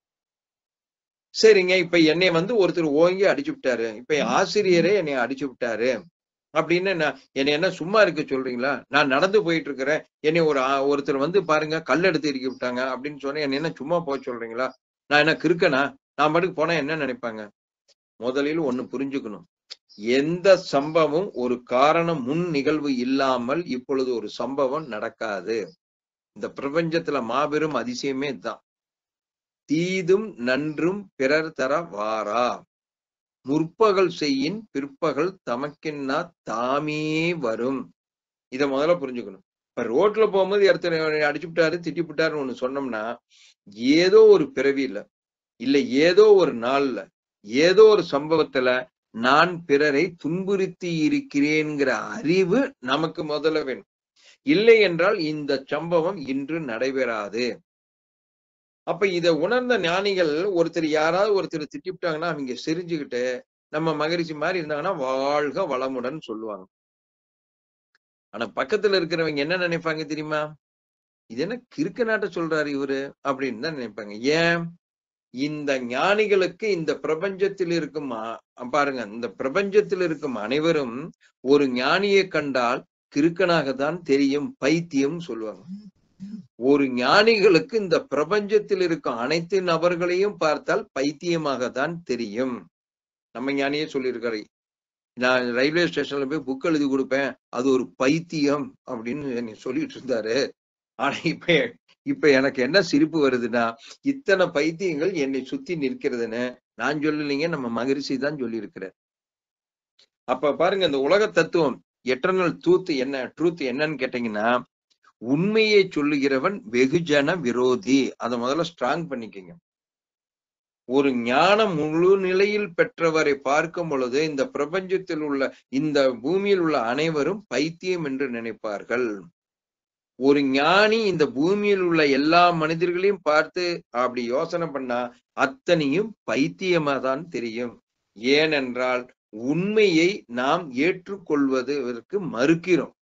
சரிங்க இப்ப என்னை வந்து ஒருத்தர் ஓங்கி அடிச்சு விட்டாரு இப்ப ஆசிரியரே என்னை அடிச்சு விட்டாரு அப்படின்னு நான் என்னை என்ன சும்மா இருக்க சொல்றீங்களா நான் நடந்து போயிட்டு இருக்கிறேன் என்னை ஒரு ஒருத்தர் வந்து பாருங்க கல் எடுத்து இறுக்கி விட்டாங்க அப்படின்னு சொன்னேன் என்ன என்ன சும்மா போக சொல்றீங்களா நான் என்ன கிறுக்கனா நான் பாட்டுக்கு போனா என்ன நினைப்பாங்க முதலில் ஒண்ணு புரிஞ்சுக்கணும் எந்த சம்பவம் ஒரு காரணம் முன் நிகழ்வு இல்லாமல் இப்பொழுது ஒரு சம்பவம் நடக்காது இந்த பிரபஞ்சத்துல மாபெரும் அதிசயமே இதுதான் தீதும் நன்றும் பிறர் தர வாரா முற்பகல் செய்யின் பிற்பகல் தமக்கென்னா தாமே வரும் இத முதல்ல புரிஞ்சுக்கணும் இப்ப ரோட்ல போகும்போது ஒருத்தர் அடிச்சுட்டாரு திட்டிவிட்டாருன்னு ஒண்ணு சொன்னோம்னா ஏதோ ஒரு பிறவியில இல்ல ஏதோ ஒரு நாள்ல ஏதோ ஒரு சம்பவத்துல நான் பிறரை துன்புறுத்தி இருக்கிறேங்கிற அறிவு நமக்கு முதல்ல வேணும் இல்லை என்றால் இந்த சம்பவம் இன்று நடைபெறாது அப்ப இத உணர்ந்த ஞானிகள் ஒருத்தர் யாராவது ஒருத்தர் திட்டிவிட்டாங்கன்னா அவங்க சிரிஞ்சுக்கிட்டு நம்ம மகரிஷி மாதிரி இருந்தாங்கன்னா வாழ்க வளமுடன் சொல்லுவாங்க ஆனா பக்கத்துல இருக்கிறவங்க என்ன நினைப்பாங்க தெரியுமா இது என்ன கிறுக்கு நாட்ட சொல்றாரு இவரு அப்படின்னு தான் நினைப்பாங்க ஏன் இந்த ஞானிகளுக்கு இந்த பிரபஞ்சத்தில் இருக்கும் அ- பாருங்க இந்த பிரபஞ்சத்தில் இருக்கும் அனைவரும் ஒரு ஞானியை கண்டால் கிறுக்கனாக தான் தெரியும் பைத்தியம் சொல்லுவாங்க ஒரு ஞானிகளுக்கு இந்த பிரபஞ்சத்தில் இருக்கும் அனைத்து நபர்களையும் பார்த்தால் பைத்தியமாக தான் தெரியும் நம்ம ஞானியே சொல்லியிருக்காரு நான் ரயில்வே ஸ்டேஷன்ல போய் புக் எழுதி கொடுப்பேன் அது ஒரு பைத்தியம் அப்படின்னு என்னை சொல்லிட்டு இருந்தாரு ஆனா இப்ப இப்ப எனக்கு என்ன சிரிப்பு வருதுன்னா இத்தனை பைத்தியங்கள் என்னை சுத்தி நிற்கிறதுன்னு நான் சொல்லலைங்க நம்ம மகரிஷி தான் சொல்லி இருக்கிறார் அப்ப பாருங்க இந்த உலக தத்துவம் எட்டர்னல் ட்ரூத் என்ன ட்ரூத் என்னன்னு கேட்டீங்கன்னா உண்மையை சொல்லுகிறவன் வெகுஜன விரோதி அதை முதல்ல ஸ்ட்ராங் பண்ணிக்கங்க ஒரு ஞானம் முழு நிலையில் பெற்றவரை பார்க்கும் பொழுது இந்த பிரபஞ்சத்தில் உள்ள இந்த பூமியில் உள்ள அனைவரும் பைத்தியம் என்று நினைப்பார்கள் ஒரு ஞானி இந்த பூமியில் உள்ள எல்லா மனிதர்களையும் பார்த்து அப்படி யோசனை பண்ணா அத்தனையும் பைத்தியமா தான் தெரியும் ஏனென்றால் உண்மையை நாம் ஏற்றுக்கொள்வதற்கு மறுக்கிறோம்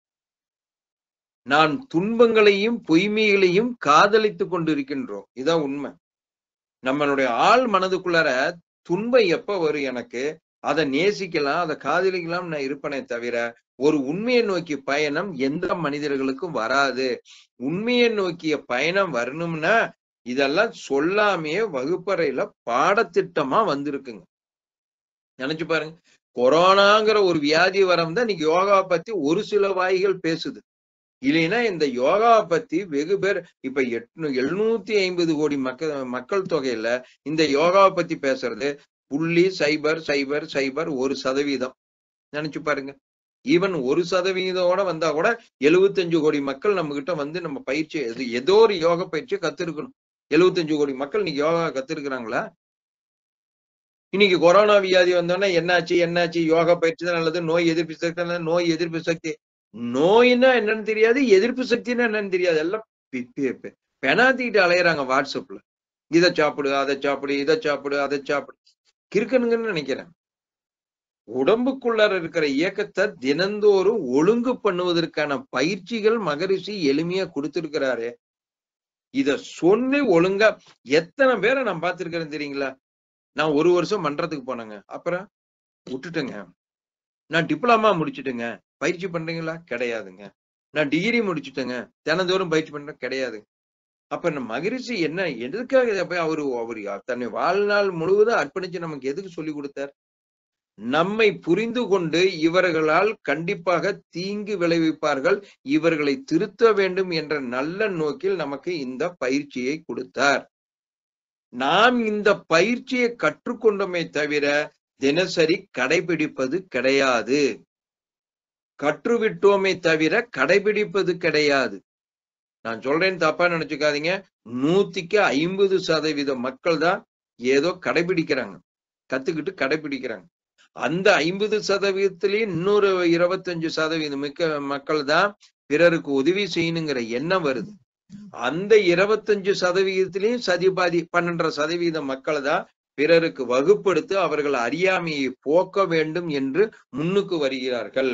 நான் துன்பங்களையும் பொய்மைகளையும் காதலித்துக் கொண்டிருக்கின்றோம் இதான் உண்மை நம்மளுடைய ஆள் மனதுக்குள்ளார துன்பம் எப்ப வரும் எனக்கு அதை நேசிக்கலாம் அதை காதலிக்கலாம் நான் இருப்பனே தவிர ஒரு உண்மையை நோக்கிய பயணம் எந்த மனிதர்களுக்கும் வராது உண்மையை நோக்கிய பயணம் வரணும்னா இதெல்லாம் சொல்லாமையே வகுப்பறையில பாடத்திட்டமா வந்திருக்குங்க நினைச்சு பாருங்க கொரோனாங்கிற ஒரு வியாதி வரம் தான் இன்னைக்கு யோகா பத்தி ஒரு சில வாய்கள் பேசுது இல்லைன்னா இந்த யோகா பத்தி வெகு பேர் இப்ப எட்நூ எழுநூத்தி ஐம்பது கோடி மக்கள் மக்கள் தொகையில இந்த யோகாவை பத்தி பேசுறது புள்ளி சைபர் சைபர் சைபர் ஒரு சதவீதம் நினைச்சு பாருங்க ஈவன் ஒரு சதவீதத்தோட வந்தா கூட எழுபத்தஞ்சு கோடி மக்கள் நம்ம கிட்ட வந்து நம்ம பயிற்சி எது ஏதோ ஒரு யோக பயிற்சியை கத்திருக்கணும் எழுபத்தஞ்சு கோடி மக்கள் இன்னைக்கு யோகா கத்திருக்கிறாங்களா இன்னைக்கு கொரோனா வியாதி வந்தோடனே என்னாச்சு என்னாச்சு யோகா பயிற்சி தான் நல்லது நோய் எதிர்ப்பு சக்தி நல்லது, நோய் எதிர்ப்பு சக்தி நோய்னா என்னன்னு தெரியாது எதிர்ப்பு சக்தின்னா என்னன்னு தெரியாது எல்லாம் பி- பி- பி- பெனாத்திக்கிட்டு அலையறாங்க வாட்ஸ்அப்ல இதை சாப்பிடு அதை சாப்பிடு இதை சாப்பிடு அதை சாப்பிடு கிறுக்கனுங்கன்னு நினைக்கிறேன் உடம்புக்குள்ளார இருக்கிற இயக்கத்தை தினந்தோறும் ஒழுங்கு பண்ணுவதற்கான பயிற்சிகள் மகரிஷி எளிமையா கொடுத்திருக்கிறாரு இத சொல்லி ஒழுங்கா எத்தனை பேரை நான் பார்த்திருக்கிறேன் தெரியுங்களா நான் ஒரு வருஷம் மன்றத்துக்கு போனேங்க அப்புறம் விட்டுட்டேங்க நான் டிப்ளமா முடிச்சிட்டேங்க பயிற்சி பண்றீங்களா கிடையாதுங்க நான் டிகிரி முடிச்சிட்டேங்க தினந்தோறும் பயிற்சி பண்றேன் கிடையாது அப்ப நம்ம மகரிஷி என்ன எதுக்காக இதை போய் அவரு அவரு தன்னை வாழ்நாள் முழுவதும் அர்ப்பணிச்சு நமக்கு எதுக்கு சொல்லி கொடுத்தார் நம்மை புரிந்து கொண்டு இவர்களால் கண்டிப்பாக தீங்கு விளைவிப்பார்கள் இவர்களை திருத்த வேண்டும் என்ற நல்ல நோக்கில் நமக்கு இந்த பயிற்சியை கொடுத்தார் நாம் இந்த பயிற்சியை கற்றுக்கொண்டோமே தவிர தினசரி கடைபிடிப்பது கிடையாது கற்றுவிட்டோமே தவிர கடைபிடிப்பது கிடையாது நான் சொல்றேன் தப்பா நினைச்சுக்காதீங்க நூத்திக்கு ஐம்பது சதவீத மக்கள் தான் ஏதோ கடைபிடிக்கிறாங்க கத்துக்கிட்டு கடைபிடிக்கிறாங்க அந்த ஐம்பது சதவீதத்திலேயே இன்னொரு இருபத்தஞ்சு சதவீதம் மிக்க மக்கள் தான் பிறருக்கு உதவி செய்யணுங்கிற எண்ணம் வருது அந்த இருபத்தஞ்சு சதவீதத்திலையும் சதி பாதி பன்னெண்டரை சதவீத மக்கள் தான் பிறருக்கு வகுப்படுத்தி அவர்கள் அறியாமையை போக்க வேண்டும் என்று முன்னுக்கு வருகிறார்கள்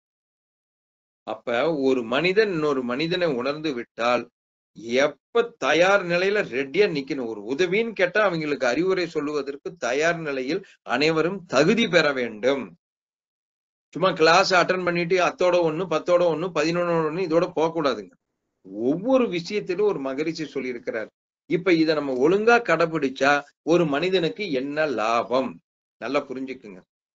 அப்ப ஒரு மனிதன் இன்னொரு மனிதனை உணர்ந்து விட்டால் எப்ப தயார் நிலையில ரெடியா நிக்கணும் ஒரு உதவின்னு கேட்டா அவங்களுக்கு அறிவுரை சொல்லுவதற்கு தயார் நிலையில் அனைவரும் தகுதி பெற வேண்டும் சும்மா கிளாஸ் அட்டன் பண்ணிட்டு அத்தோட ஒண்ணு பத்தோட ஒண்ணு பதினொன்னு ஒண்ணு இதோட போக கூடாதுங்க ஒவ்வொரு விஷயத்திலும் ஒரு மகரிஷி சொல்லியிருக்கிறார் இப்ப இத நம்ம ஒழுங்கா கடைபிடிச்சா ஒரு மனிதனுக்கு என்ன லாபம் நல்லா புரிஞ்சுக்குங்க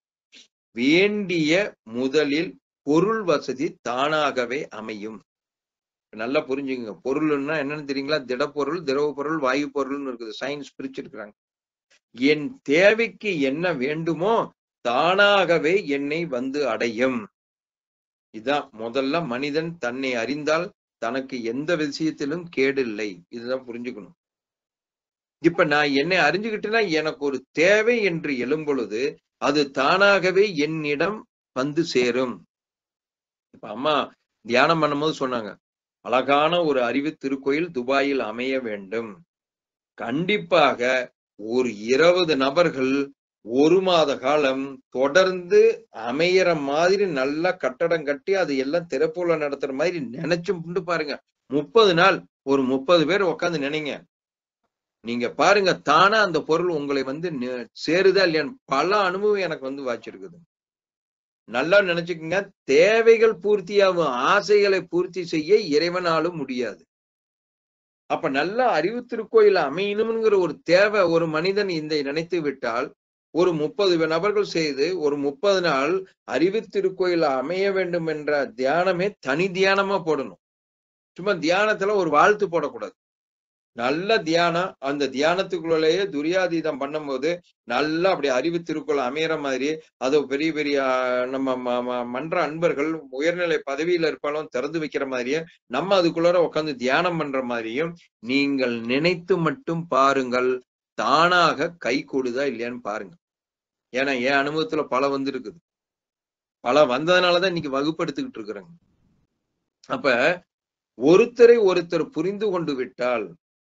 வேண்டிய முதலில் பொருள் வசதி தானாகவே அமையும் நல்லா புரிஞ்சுங்க பொருள்னா என்னன்னு தெரியுங்களா திடப்பொருள் திரவ பொருள் வாயு பொருள்னு இருக்குது சயின்ஸ் பிரிச்சிருக்கிறாங்க என் தேவைக்கு என்ன வேண்டுமோ தானாகவே என்னை வந்து அடையும் இதான் முதல்ல மனிதன் தன்னை அறிந்தால் தனக்கு எந்த விஷயத்திலும் கேடு இல்லை இதுதான் புரிஞ்சுக்கணும் இப்ப நான் என்னை அறிஞ்சுக்கிட்டேன்னா எனக்கு ஒரு தேவை என்று எழும்பொழுது அது தானாகவே என்னிடம் வந்து சேரும் இப்ப அம்மா தியானம் பண்ணும்போது சொன்னாங்க அழகான ஒரு அறிவு திருக்கோயில் துபாயில் அமைய வேண்டும் கண்டிப்பாக ஒரு இருபது நபர்கள் ஒரு மாத காலம் தொடர்ந்து அமையற மாதிரி நல்லா கட்டடம் கட்டி அது எல்லாம் திறப்புல நடத்துற மாதிரி நினைச்சு கொண்டு பாருங்க முப்பது நாள் ஒரு முப்பது பேர் உட்காந்து நினைங்க நீங்க பாருங்க தானா அந்த பொருள் உங்களை வந்து நி- சேருதா இல்லையான்னு பல அனுபவம் எனக்கு வந்து வாச்சிருக்குது நல்லா நினைச்சுக்கோங்க தேவைகள் பூர்த்தியாகும் ஆசைகளை பூர்த்தி செய்ய இறைவனாலும் முடியாது அப்ப நல்ல அறிவு திருக்கோயில் அமையணுங்கிற ஒரு தேவை ஒரு மனிதன் இந்த நினைத்து விட்டால் ஒரு முப்பது நபர்கள் செய்து ஒரு முப்பது நாள் அறிவு திருக்கோயில் அமைய வேண்டும் என்ற தியானமே தனி தியானமா போடணும் சும்மா தியானத்துல ஒரு வாழ்த்து போடக்கூடாது நல்ல தியானம் அந்த தியானத்துக்குள்ளேயே துரியாதீதம் பண்ணும்போது நல்லா அப்படி அறிவு திருக்குள் அமையற மாதிரி அது பெரிய பெரிய ஆஹ், நம்ம ம- ம- மன்ற அன்பர்கள் உயர்நிலை பதவியில இருப்பாலும் திறந்து வைக்கிற மாதிரியும் நம்ம அதுக்குள்ளார உட்காந்து தியானம் பண்ற மாதிரியும் நீங்கள் நினைத்து மட்டும் பாருங்கள் தானாக கை கூடுதா இல்லையான்னு பாருங்க ஏன்னா என் அனுபவத்துல பல வந்திருக்குது பல வந்ததுனாலதான் இன்னைக்கு வகுப்படுத்திக்கிட்டு இருக்கிறேங்க அப்ப ஒருத்தரை ஒருத்தர் புரிந்து கொண்டு விட்டால்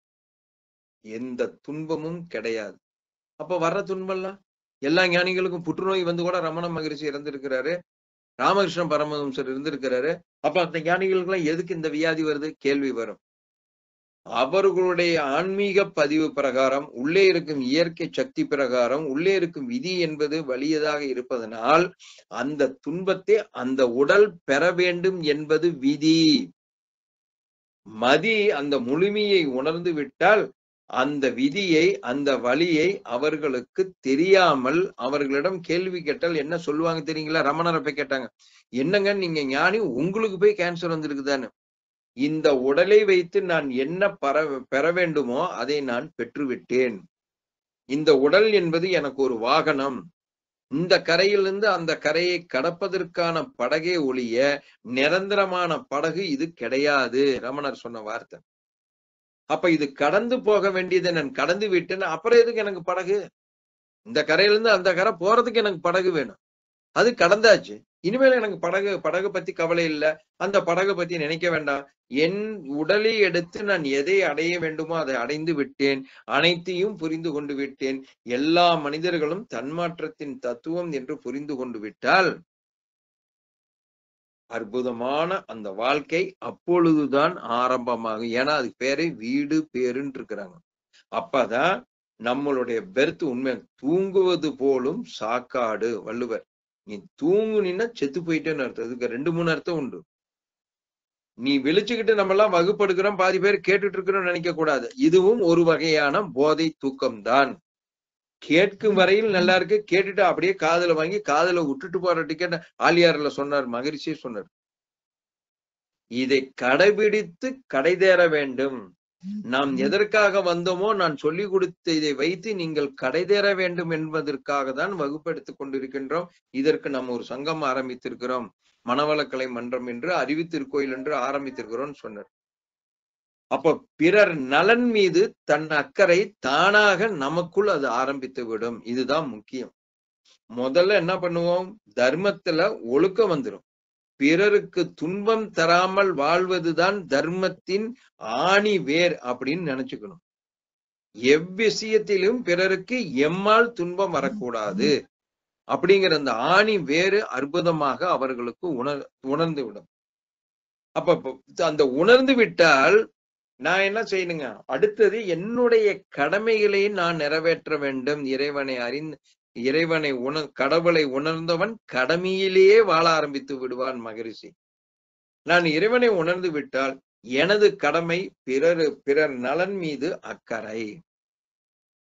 எந்த துன்பமும் கிடையாது அப்ப வர்ற துன்பம்லாம் எல்லா ஞானிகளுக்கும் புற்றுநோய் வந்து கூட ரமண மகரிஷி இறந்திருக்கிறாரு ராமகிருஷ்ண பரமஹம்சர் இருந்திருக்கிறாரு அப்ப அந்த ஞானிகளுக்கு எல்லாம் எதுக்கு இந்த வியாதி வருது கேள்வி வரும் அவர்களுடைய ஆன்மீக பதிவு பிரகாரம் உள்ளே இருக்கும் இயற்கை சக்தி பிரகாரம் உள்ளே இருக்கும் விதி என்பது வலியதாக இருப்பதனால் அந்த துன்பத்தை அந்த உடல் பெற வேண்டும் என்பது விதி மதி அந்த முழுமையை உணர்ந்து விட்டால் அந்த விதியை அந்த வழியை அவர்களுக்கு தெரியாமல் அவர்களிடம் கேள்வி கேட்டால் என்ன சொல்லுவாங்க தெரியுங்களா ரமணரை போய் கேட்டாங்க என்னங்க நீங்க ஞானி உங்களுக்கு போய் கேன்சர் வந்திருக்குதான்னு இந்த உடலை வைத்து நான் என்ன பர பெற வேண்டுமோ அதை நான் பெற்றுவிட்டேன் இந்த உடல் என்பது எனக்கு ஒரு வாகனம் இந்த கரையிலிருந்து அந்த கரையை கடப்பதற்கான படகே ஒழிய நிரந்தரமான படகு இது கிடையாது ரமணர் சொன்ன வார்த்தை அப்ப இது கடந்து போக வேண்டியதை நான் கடந்து விட்டேன் அப்புறம் எதுக்கு எனக்கு படகு இந்த கரையிலிருந்து அந்த கரை போறதுக்கு எனக்கு படகு வேணும் அது கடந்தாச்சு இனிமேல் எனக்கு படகு படகு பத்தி கவலை இல்லை அந்த படகு பத்தி நினைக்க வேண்டாம் என் உடலை எடுத்து நான் எதை அடைய வேண்டுமோ அதை அடைந்து விட்டேன் அனைத்தையும் புரிந்து கொண்டு விட்டேன் எல்லா மனிதர்களும் தன்மாற்றத்தின் தத்துவம் என்று புரிந்து கொண்டு விட்டால் அற்புதமான அந்த வாழ்க்கை அப்பொழுதுதான் ஆரம்பமாகும் ஏன்னா அது பேரை வீடு பேருன்னு இருக்கிறாங்க அப்பதான் நம்மளுடைய பெர்த் உண்மை தூங்குவது போலும் சாக்காடு வள்ளுவர் நீ தூங்குனீன்னா செத்து போயிட்டேன்னு அர்த்தம் இதுக்கு ரெண்டு மூணு அர்த்தம் உண்டு நீ விழிச்சுக்கிட்டு நம்ம எல்லாம் வகுப்படுக்கிறோம் பாதி பேர் கேட்டுட்டு இருக்கிறோம் நினைக்க கூடாது இதுவும் ஒரு வகையான போதை தூக்கம் தான் கேட்கும் வரையில் நல்லா இருக்கு கேட்டுட்டு அப்படியே காதுல வாங்கி காதுல விட்டுட்டு போற டிக்கெட் ஆலியார்ல சொன்னார் மகிழ்ச்சியே சொன்னார் இதை கடைபிடித்து கடை தேர வேண்டும் நாம் எதற்காக வந்தோமோ நான் சொல்லிக் கொடுத்த இதை வைத்து நீங்கள் கடை தேர வேண்டும் என்பதற்காக தான் வகுப்பெடுத்துக் கொண்டிருக்கின்றோம் இதற்கு நாம் ஒரு சங்கம் ஆரம்பித்திருக்கிறோம் மனவளக்கலை மன்றம் என்று அறிவித்திருக்கோயில் என்று ஆரம்பித்திருக்கிறோம் சொன்னார் அப்ப பிறர் நலன் மீது தன் அக்கறை தானாக நமக்குள் அது ஆரம்பித்து விடும் இதுதான் முக்கியம் முதல்ல என்ன பண்ணுவோம் தர்மத்துல ஒழுக்கம் வந்துடும் பிறருக்கு துன்பம் தராமல் வாழ்வதுதான் தர்மத்தின் ஆணி வேர் அப்படின்னு நினைச்சுக்கணும் எவ்விஷயத்திலும் பிறருக்கு எம்மால் துன்பம் வரக்கூடாது அப்படிங்கிற அந்த ஆணி வேறு அற்புதமாக அவர்களுக்கு உணர் உணர்ந்து விடும் அப்ப இப்ப அந்த உணர்ந்து விட்டால் நான் என்ன செய்யணுங்க அடுத்தது என்னுடைய கடமைகளை நான் நிறைவேற்ற வேண்டும் இறைவனை அறிந்து இறைவனை உண கடவுளை உணர்ந்தவன் கடமையிலேயே வாழ ஆரம்பித்து விடுவான் மகரிஷி நான் இறைவனை உணர்ந்து விட்டால் எனது கடமை பிறர் பிறர் நலன் மீது அக்கறை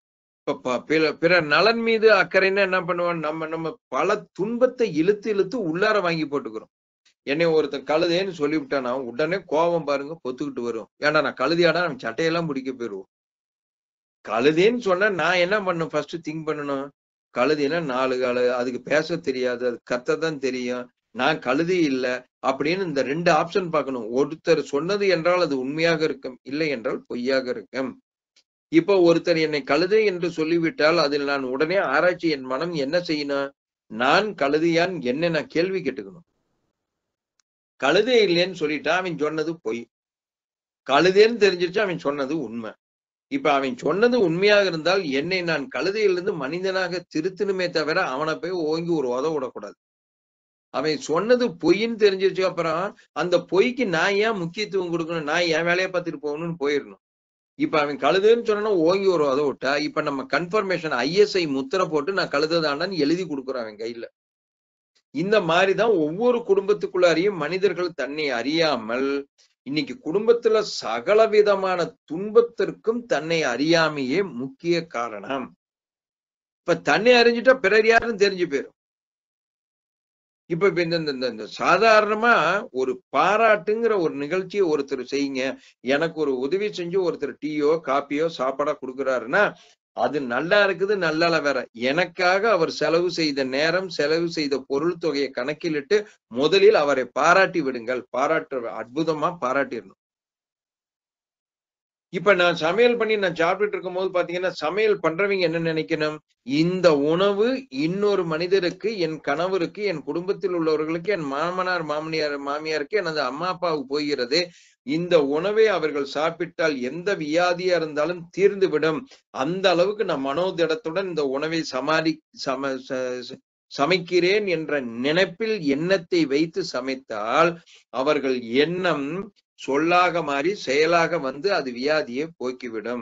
இப்ப ப- பிற பிறர் நலன் மீது அக்கறைன்னா என்ன பண்ணுவான் நம்ம நம்ம பல துன்பத்தை இழுத்து இழுத்து உள்ளார வாங்கி போட்டுக்கிறோம் என்னை ஒருத்தன் கழுதேன்னு சொல்லிவிட்டானா உடனே கோபம் பாருங்க பொத்துக்கிட்டு வரும் ஏன்டா நான் கழுதியாடா நம்ம சட்டையெல்லாம் பிடிக்க போயிருவோம் கழுதேன்னு சொன்னா நான் என்ன பண்ணும் ஃபர்ஸ்ட் திங்க் பண்ணணும் கழுதினா நாலு காலு அதுக்கு பேச தெரியாது அது கத்ததான் தெரியும் நான் கழுதி இல்ல அப்படின்னு இந்த ரெண்டு ஆப்ஷன் பார்க்கணும் ஒருத்தர் சொன்னது என்றால் அது உண்மையாக இருக்கும் இல்லை என்றால் பொய்யாக இருக்கும் இப்போ ஒருத்தர் என்னை கழுதை என்று சொல்லிவிட்டால் அதில் நான் உடனே ஆராய்ச்சி என் மனம் என்ன செய்யணும் நான் கழுதையான் என்ன நான் கேள்வி கேட்டுக்கணும் கழுதை இல்லைன்னு சொல்லிட்டா அவன் சொன்னது பொய் கழுதைன்னு தெரிஞ்சிருச்சு அவன் சொன்னது உண்மை இப்ப அவன் சொன்னது உண்மையாக இருந்தால் என்னை நான் கழுதையிலிருந்து மனிதனாக திருத்தணுமே தவிர அவனை போய் ஓங்கி ஒரு உத விடக்கூடாது அவன் சொன்னது பொய்ன்னு தெரிஞ்சிருச்சு அப்புறம் அந்த பொய்க்கு நான் ஏன் முக்கியத்துவம் கொடுக்கணும் நான் என் வேலையை பார்த்துட்டு போகணும்னு போயிடணும் இப்ப அவன் கழுதுன்னு சொன்னா ஓங்கி ஒரு உத விட்டா இப்ப நம்ம கன்ஃபர்மேஷன் ஐஎஸ்ஐ முத்திரை போட்டு நான் கழுததாண்டான்னு எழுதி கொடுக்குறோம் அவன் கையில இந்த மாதிரிதான் ஒவ்வொரு குடும்பத்துக்குள்ளாரையும் மனிதர்கள் தன்னை அறியாமல் இன்னைக்கு குடும்பத்துல சகல விதமான துன்பத்திற்கும் தன்னை அறியாமையே முக்கிய காரணம் இப்ப தன்னை அறிஞ்சிட்டா பிறர் யாருன்னு தெரிஞ்சு போயிரும் இப்ப இப்ப இந்த இந்த- இந்த சாதாரணமா ஒரு பாராட்டுங்கிற ஒரு நிகழ்ச்சியை ஒருத்தர் செய்யுங்க எனக்கு ஒரு உதவி செஞ்சு ஒருத்தர் டீயோ காப்பியோ சாப்பாடா கொடுக்குறாருன்னா அது நல்லா இருக்குது நல்லா வேற எனக்காக அவர் செலவு செய்த நேரம் செலவு செய்த பொருள் தொகையை கணக்கிலிட்டு முதலில் அவரை பாராட்டி விடுங்கள் பாராட்டு அற்புதமா பாராட்டிடணும் இப்ப நான் சமையல் பண்ணி நான் சாப்பிட்டுட்டு இருக்கும் போது பாத்தீங்கன்னா சமையல் பண்றவங்க என்ன நினைக்கணும் இந்த உணவு இன்னொரு மனிதருக்கு என் கணவருக்கு என் குடும்பத்தில் உள்ளவர்களுக்கு என் மாமனார் மாமனியார் மாமியாருக்கு எனது அம்மா அப்பாவுக்கு போகிறது இந்த உணவை அவர்கள் சாப்பிட்டால் எந்த வியாதியா இருந்தாலும் தீர்ந்து விடும் அந்த அளவுக்கு நான் மனோதிடத்துடன் இந்த உணவை சமாளி சம ச- ச- சமைக்கிறேன் என்ற நினைப்பில் எண்ணத்தை வைத்து சமைத்தால் அவர்கள் எண்ணம் சொல்லாக மாறி செயலாக வந்து அது வியாதியை போக்கிவிடும்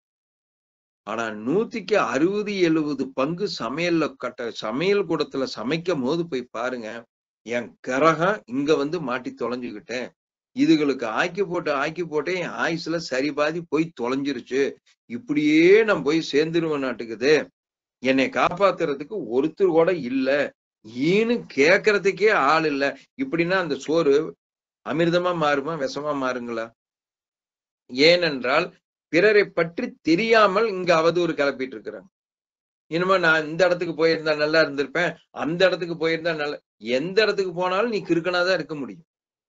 ஆனா நூத்திக்கு அறுபது எழுபது பங்கு சமையல்ல கட்ட சமையல் கூடத்துல சமைக்கும் போது போய் பாருங்க என் கரகம் இங்க வந்து மாட்டி தொலைஞ்சுக்கிட்டேன் இதுகளுக்கு ஆக்கி போட்டு ஆக்கி போட்டு என் ஆயுசுல சரி பாதி போய் தொலைஞ்சிருச்சு இப்படியே நான் போய் சேர்ந்துருவேன் நாட்டுக்குது என்னை காப்பாத்துறதுக்கு ஒருத்தர் கூட இல்ல ஈன்னு கேக்குறதுக்கே ஆள் இல்ல இப்படின்னா அந்த சோறு அமிர்தமா மாறுமா விஷமா மாறுங்களா ஏனென்றால் பிறரை பற்றி தெரியாமல் இங்க அவதூறு கிளப்பிட்டு இருக்கிறாங்க இனிமே நான் இந்த இடத்துக்கு போயிருந்தா நல்லா இருந்திருப்பேன் அந்த இடத்துக்கு போயிருந்தா நல்ல எந்த இடத்துக்கு போனாலும் நீ கிறுக்கனாதான் இருக்க முடியும்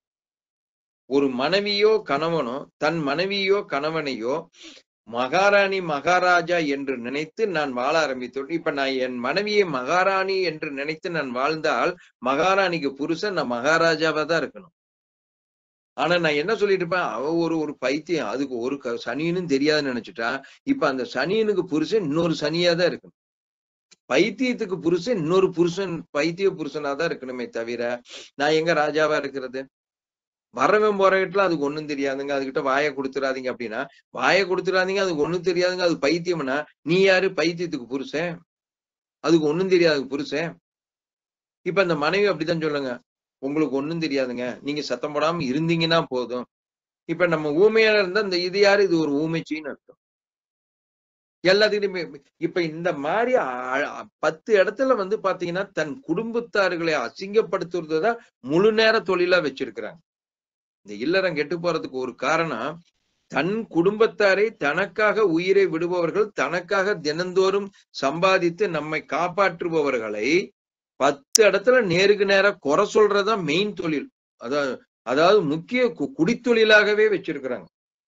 ஒரு மனைவியோ கணவனோ தன் மனைவியோ கணவனையோ மகாராணி மகாராஜா என்று நினைத்து நான் வாழ ஆரம்பித்தோம் இப்ப நான் என் மனைவியை மகாராணி என்று நினைத்து நான் வாழ்ந்தால் மகாராணிக்கு புருஷன் நான் மகாராஜாவா தான் இருக்கணும் ஆனா நான் என்ன சொல்லிட்டு இருப்பேன் அவ ஒரு ஒரு பைத்தியம் அதுக்கு ஒரு க- சனியனும் தெரியாதுன்னு நினைச்சிட்டா இப்ப அந்த சனியனுக்கு புருஷன் இன்னொரு சனியா தான் இருக்கணும் பைத்தியத்துக்கு புருஷன் இன்னொரு புருஷன் பைத்திய புருஷனா தான் இருக்கணுமே தவிர நான் எங்க ராஜாவா இருக்கிறது வரவன் போறகிட்டலாம் அதுக்கு ஒண்ணும் தெரியாதுங்க அதுகிட்ட வாயை கொடுத்துறாதீங்க அப்படின்னா வாயை கொடுத்துறாதீங்க அதுக்கு ஒண்ணும் தெரியாதுங்க அது பைத்தியம்னா நீ யாரு பைத்தியத்துக்கு புருஷன் அதுக்கு ஒண்ணும் தெரியாது புருஷன் இப்ப அந்த மனைவி அப்படித்தான் சொல்லுங்க உங்களுக்கு ஒண்ணும் தெரியாதுங்க நீங்க சத்தம் போடாம இருந்தீங்கன்னா போதும் இப்ப நம்ம ஊமையா இருந்தா இந்த இது யாரு இது ஒரு ஊமைச்சின்னு அர்த்தம் எல்லாத்துக்கிட்டையுமே இப்ப இந்த மாதிரி அ- அ- பத்து இடத்துல வந்து பாத்தீங்கன்னா தன் குடும்பத்தார்களை அசிங்கப்படுத்துறதுதான் முழு நேர தொழிலா வச்சிருக்கிறாங்க இந்த இல்லறம் கெட்டு போறதுக்கு ஒரு காரணம் தன் குடும்பத்தாரை தனக்காக உயிரை விடுபவர்கள் தனக்காக தினந்தோறும் சம்பாதித்து நம்மை காப்பாற்றுபவர்களை பத்து இடத்துல நேருக்கு நேரா குறை சொல்றதுதான் மெயின் தொழில் அதாவது அதாவது முக்கிய கு- குடித்தொழிலாகவே வச்சிருக்கிறாங்க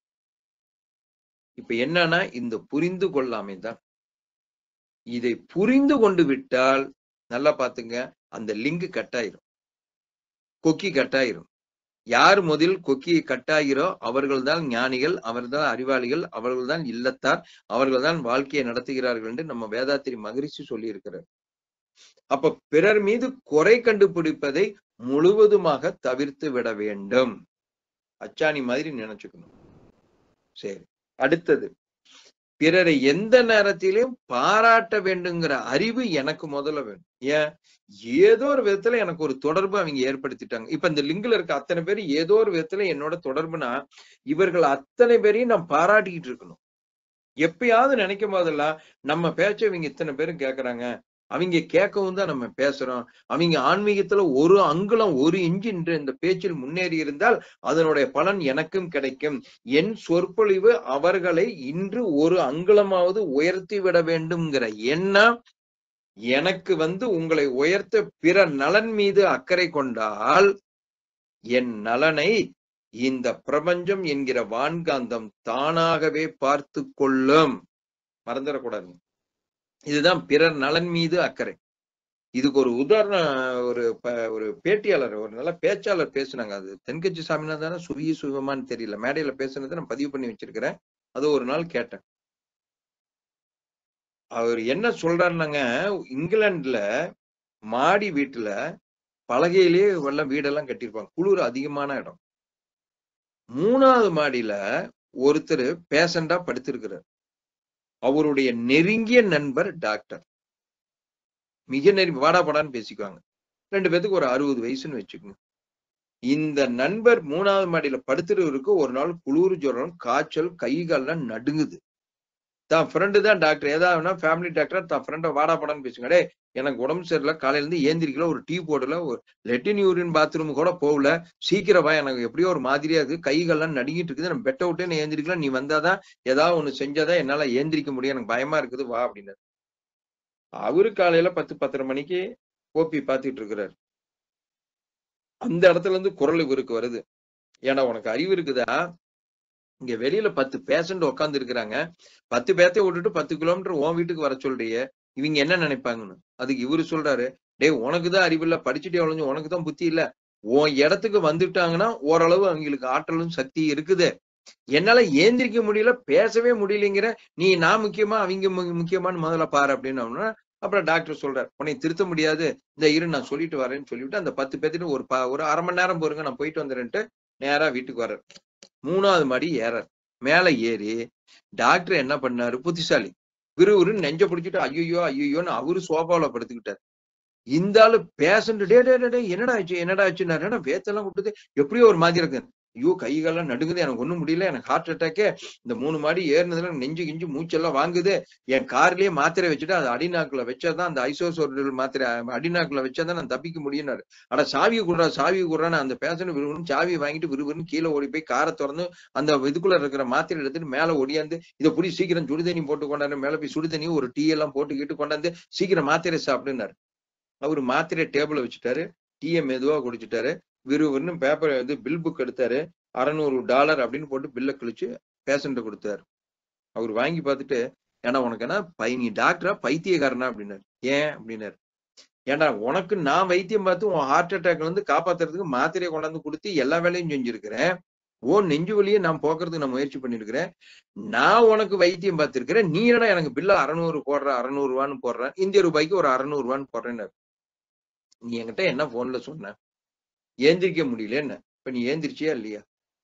இப்ப என்னன்னா இந்த புரிந்து கொள்ளாமை தான் இதை புரிந்து கொண்டு விட்டால் நல்லா பாத்துங்க அந்த லிங்க் கட்டாயிரும் கொக்கி கட்டாயிரும் யார் முதல் கொக்கி கட்டாகிறோ அவர்கள்தான் ஞானிகள் அவர்தான் அறிவாளிகள் அவர்கள்தான் இல்லத்தார் அவர்கள்தான் வாழ்க்கையை நடத்துகிறார்கள் என்று நம்ம வேதாத்திரி மகிழ்ச்சி சொல்லி இருக்கிறார் அப்ப பிறர் மீது குறை கண்டுபிடிப்பதை முழுவதுமாக தவிர்த்து விட வேண்டும் அச்சாணி மாதிரி நினைச்சுக்கணும் சரி அடுத்தது பிறரை எந்த நேரத்திலையும் பாராட்ட வேண்டுங்கிற அறிவு எனக்கு முதல்ல வேணும் ஏன் ஏதோ ஒரு விதத்துல எனக்கு ஒரு தொடர்பு அவங்க ஏற்படுத்திட்டாங்க இப்ப இந்த லிங்க்ல இருக்க அத்தனை பேர் ஏதோ ஒரு விதத்துல என்னோட தொடர்புனா இவர்கள் அத்தனை பேரையும் நான் பாராட்டிக்கிட்டு இருக்கணும் எப்பயாவது நினைக்கும் போதெல்லாம் நம்ம பேச்ச இவங்க இத்தனை பேரும் கேக்குறாங்க அவங்க கேட்கவும் தான் நம்ம பேசுறோம் அவங்க ஆன்மீகத்துல ஒரு அங்குலம் ஒரு இன்ச்சு இன்று இந்த பேச்சில் முன்னேறி இருந்தால் அதனுடைய பலன் எனக்கும் கிடைக்கும் என் சொற்பொழிவு அவர்களை இன்று ஒரு அங்குலமாவது உயர்த்தி விட வேண்டும்ங்கிற எண்ணம் எனக்கு வந்து உங்களை உயர்த்த பிற நலன் மீது அக்கறை கொண்டால் என் நலனை இந்த பிரபஞ்சம் என்கிற வான்காந்தம் தானாகவே பார்த்து கொள்ளும் மறந்துடக்கூடாது இதுதான் பிறர் நலன் மீது அக்கறை இதுக்கு ஒரு உதாரணம் ஒரு ப- ஒரு பேட்டியாளர் ஒரு நல்ல பேச்சாளர் பேசுனாங்க அது தென்கட்சி சாமிநாதன சுவிய சுகமான்னு தெரியல மேடையில பேசுனதை நான் பதிவு பண்ணி வச்சிருக்கிறேன் அது ஒரு நாள் கேட்டேன் அவர் என்ன சொல்றாருனாங்க இங்கிலாந்துல மாடி வீட்டுல பலகையிலேயே எல்லாம் வீடெல்லாம் கட்டியிருப்பாங்க குளிர் அதிகமான இடம் மூணாவது மாடியில ஒருத்தர் பேஷண்டா படுத்திருக்கிறார் அவருடைய நெருங்கிய நண்பர் டாக்டர் மிக நெருங்கி வாடா படான்னு பேசிக்குவாங்க ரெண்டு பேத்துக்கு ஒரு அறுபது வயசுன்னு வச்சுக்கோங்க இந்த நண்பர் மூணாவது மாடியில படுத்துறவருக்கு ஒரு நாள் குளிர் ஜுரம் காய்ச்சல் கை கால்லாம் நடுங்குது தான் ஃப்ரெண்டு தான் டாக்டர் ஏதாவது ஃபேமிலி டாக்டர் தான் ஃப்ரெண்டை வாடா படான்னு பேசுங்க டேய் எனக்கு உடம்பு சரியில்லை காலையில இருந்து ஏந்திரிக்கல ஒரு டீ போடல ஒரு லெட்டின் யூரின் பாத்ரூம் கூட போகல சீக்கிரம் வா எனக்கு எப்படியோ ஒரு மாதிரியா இருக்கு கைகள்லாம் நடுங்கிட்டு இருக்குது நான் பெட்டை விட்டு நான் ஏந்திரிக்கலாம் நீ வந்தாதான் ஏதாவது ஒண்ணு செஞ்சாதான் என்னால ஏந்திரிக்க முடியும் எனக்கு பயமா இருக்குது வா அப்படின்னாரு அவரு காலையில பத்து பத்தரை மணிக்கு ஓபி பாத்துட்டு இருக்கிறாரு அந்த இடத்துல இருந்து குரல் இவருக்கு வருது ஏன்னா உனக்கு அறிவு இருக்குதா இங்க வெளியில பத்து பேஷண்ட் உட்கார்ந்து இருக்கிறாங்க பத்து பேர்த்தைய விட்டுட்டு பத்து கிலோமீட்டர் உன் வீட்டுக்கு வர சொல்றியே இவங்க என்ன நினைப்பாங்கன்னு அதுக்கு இவரு சொல்றாரு டேய் உனக்கு தான் அறிவில்ல படிச்சுட்டே ஒழிஞ்சு உனக்கு தான் புத்தி இல்ல உன் இடத்துக்கு வந்துட்டாங்கன்னா ஓரளவு அவங்களுக்கு ஆற்றலும் சக்தி இருக்குது என்னால ஏந்திரிக்க முடியல பேசவே முடியலைங்கிற நீ நான் முக்கியமா அவங்க மு- முக்கியமான்னு முதல்ல பாரு அப்படின்னு அவனா, அப்புறம் டாக்டர் சொல்றாரு உன்னை திருத்த முடியாது இந்த இரு நான் சொல்லிட்டு வரேன்னு சொல்லிவிட்டு அந்த பத்து பேர்த்திட்டு ஒரு ப- ஒரு அரை மணி நேரம் போருங்க நான் போயிட்டு வந்துடுறேன்ட்டு நேரா வீட்டுக்கு வர்றாரு மூணாவது மாடி ஏறார் மேல ஏறி டாக்டர் என்ன பண்ணாரு புத்திசாலி விறுவிறுன்னு நெஞ்ச பிடிச்சிட்டு ஐயோ ஐயோன்னு அவரு சோபாவில படுத்துக்கிட்டாரு இந்த ஆளு பேஷண்ட் டே டே டே, டே என்னடா ஆச்சு என்னடா ஆச்சுன்னா வேத்தெல்லாம் விட்டுது எப்படியோ ஒரு மாதிரி இருக்கு ஐயோ கை காலெல்லாம் நடுங்குது எனக்கு ஒண்ணும் முடியல எனக்கு ஹார்ட் அட்டாக்கே இந்த மூணு மாடி ஏறினதுல நெஞ்சு கிஞ்சு மூச்செல்லாம் வாங்குது என் கார்லயே மாத்திரை வச்சுட்டு அது அடிநாக்குல வச்சாதான் அந்த ஐசோசோர்டல் மாத்திரை அடிநாக்குல வச்சாதான் நான் தப்பிக்க முடியும்னாரு அட சாவி குடுறா சாவி குடுறான்னு அந்த பேஷண்ட் விறுவிறுன்னு சாவி வாங்கிட்டு விறுவிறுன்னு கீழே ஓடி போய் காரை திறந்து அந்த இதுக்குள்ள இருக்கிற மாத்திரை எடுத்துட்டு மேல ஓடியாந்து இதை புடி சீக்கிரம் சுடுதண்ணி போட்டு கொண்டாந்து மேல போய் சுடுதண்ணி ஒரு டீ எல்லாம் போட்டு கிட்டு கொண்டாந்து சீக்கிரம் மாத்திரை சாப்பிடுனாரு அவரு மாத்திரை டேபிள்ல வச்சுட்டாரு டீயை மெதுவா குடிச்சிட்டாரு விறுவிறுன்னு பேப்பர் இது பில் புக் எடுத்தாரு அறநூறு டாலர் அப்படின்னு போட்டு பில்லை கிழிச்சு பேஷண்ட்டை கொடுத்தாரு அவர் வாங்கி பார்த்துட்டு ஏன்னா உனக்கு என்ன பை நீ டாக்டரா பைத்தியக்காரனா அப்படின்னாரு ஏன் அப்படின்னாரு ஏன்டா உனக்கு நான் வைத்தியம் பார்த்து உன் ஹார்ட் அட்டாக்ல இருந்து காப்பாத்துறதுக்கு மாத்திரையை கொண்டாந்து கொடுத்து எல்லா வேலையும் செஞ்சிருக்கிறேன் ஓ நெஞ்சு வலியை நான் போக்குறதுக்கு நான் முயற்சி பண்ணிருக்கிறேன் நான் உனக்கு வைத்தியம் பார்த்திருக்கிறேன் நீ என்னடா எனக்கு பில்ல அறநூறு போடுற அறநூறு ரூபான்னு போடுறேன் இந்திய ரூபாய்க்கு ஒரு அறநூறு ரூபான்னு போடுறேன்னு நீ என்கிட்ட என்ன போன்ல சொன்ன ஏந்திரிக்க முடியல என்ன இப்ப நீ ஏந்திரிச்சியா இல்லையா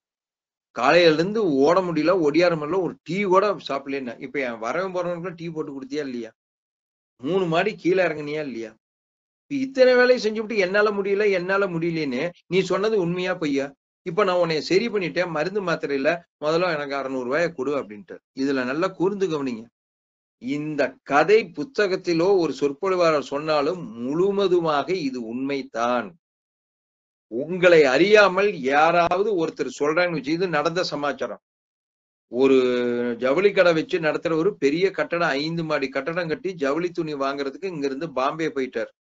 காலையில இருந்து ஓட முடியல ஒடியார முடியல ஒரு டீ கூட சாப்பிடலன்னா இப்ப என் வரவன் போறவனுக்குலாம் டீ போட்டு கொடுத்தியா இல்லையா மூணு மாடி கீழே இறங்குனியா இல்லையா இப்ப இத்தனை வேலையை செஞ்சுவிட்டு என்னால முடியல என்னால முடியலன்னு நீ சொன்னது உண்மையா பொய்யா இப்ப நான் உன்னை சரி பண்ணிட்டேன் மருந்து மாத்திரையில முதல்ல எனக்கு அறுநூறு ரூபாய கொடு அப்படின்ட்டு இதுல நல்லா கூர்ந்து கவனிங்க இந்த கதை புத்தகத்திலோ ஒரு சொற்பொழிவாளர் சொன்னாலும் முழுவதுமாக இது உண்மைதான் உங்களை அறியாமல் யாராவது ஒருத்தர் சொல்றாங்கன்னு வச்சு இது நடந்த சமாச்சாரம் ஒரு ஜவுளி கடை வச்சு நடத்துற ஒரு பெரிய கட்டடம் ஐந்து மாடி கட்டடம் கட்டி ஜவுளி துணி வாங்குறதுக்கு இங்க இருந்து பாம்பே போயிட்டார்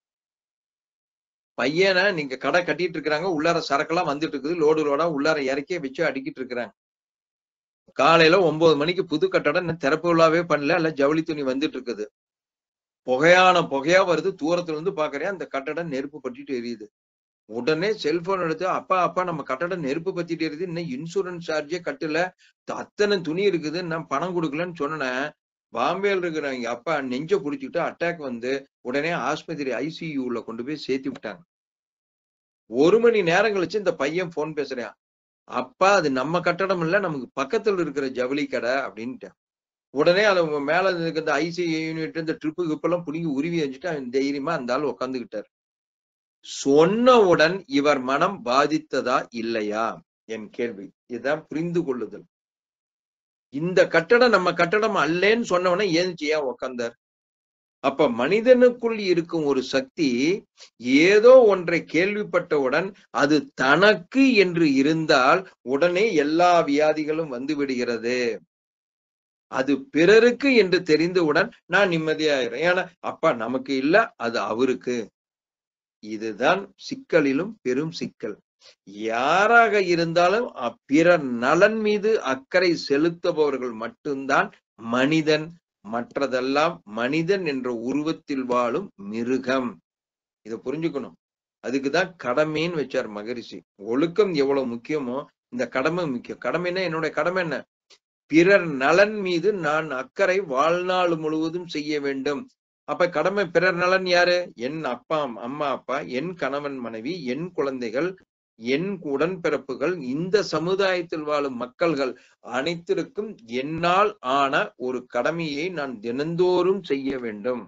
பையனை நீங்க கடை கட்டிட்டு இருக்கிறாங்க உள்ளார சரக்கெல்லாம் வந்துட்டு இருக்குது லோடு லோடா உள்ளார இறக்கி வச்சு அடிக்கிட்டு இருக்கிறாங்க காலையில ஒன்பது மணிக்கு புது கட்டடம் இன்னும் திறப்பு விழாவே பண்ணல இல்ல ஜவுளி துணி வந்துட்டு இருக்குது புகையான புகையா வருது தூரத்துல இருந்து பாக்குறேன் அந்த கட்டடம் நெருப்பு பற்றிட்டு எரியுது உடனே செல்போன் எடுத்து அப்பா அப்பா நம்ம கட்டடம் நெருப்பு பத்திட்டு எரியுது இன்னும் இன்சூரன்ஸ் சார்ஜே கட்டல அத்தனை துணி இருக்குது நான் பணம் கொடுக்கலன்னு சொன்னேன் பாம்பேல இருக்கிற எங்க அப்பா நெஞ்ச புடிச்சுக்கிட்டு அட்டாக் வந்து உடனே ஆஸ்பத்திரி ஐசியூல கொண்டு போய் சேர்த்து விட்டாங்க ஒரு மணி நேரம் கழிச்சு இந்த பையன் போன் பேசுறான் அப்பா அது நம்ம கட்டடம் இல்ல நமக்கு பக்கத்துல இருக்கிற ஜவுளி கடை அப்படின்ட்டான் உடனே அது மேல இருக்க இந்த ஐசி யூனிட் இந்த ட்ரிப்பு கிப்பெல்லாம் புடுங்கி உருவி வச்சுட்டு அவன் தைரியமா அந்த ஆள் உட்காந்துக்கிட்டார் சொன்னவுடன் இவர் மனம் பாதித்ததா இல்லையா என் கேள்வி இதுதான் புரிந்து கொள்ளுதல் இந்த கட்டடம் நம்ம கட்டடம் அல்லேன்னு சொன்னவன ஏன் ஏன் உக்காந்தார் அப்ப மனிதனுக்குள் இருக்கும் ஒரு சக்தி ஏதோ ஒன்றை கேள்விப்பட்டவுடன் அது தனக்கு என்று இருந்தால் உடனே எல்லா வியாதிகளும் வந்து விடுகிறது அது பிறருக்கு என்று தெரிந்தவுடன் நான் நிம்மதியாயிரும் ஏன்னா அப்பா நமக்கு இல்ல அது அவருக்கு இதுதான் சிக்கலிலும் பெரும் சிக்கல் யாராக இருந்தாலும் அ- பிறர் நலன் மீது அக்கறை செலுத்துபவர்கள் மட்டும்தான் மனிதன் மற்றதெல்லாம் மனிதன் என்ற உருவத்தில் வாழும் மிருகம் இதை புரிஞ்சுக்கணும் அதுக்குதான் கடமைன்னு வச்சார் மகரிஷி ஒழுக்கம் எவ்வளவு முக்கியமோ இந்த கடமை முக்கியம் கடமைன்னா என்னுடைய கடமை என்ன பிறர் நலன் மீது நான் அக்கறை வாழ்நாள் முழுவதும் செய்ய வேண்டும் அப்ப கடமை பிறர் நலன் யாரு என் அப்பா அம்மா அப்பா என் கணவன் மனைவி என் குழந்தைகள் என் உடன்பிறப்புகள் இந்த சமுதாயத்தில் வாழும் மக்கள்கள் அனைத்திற்கும் என்னால் ஆன ஒரு கடமையை நான் தினந்தோறும் செய்ய வேண்டும்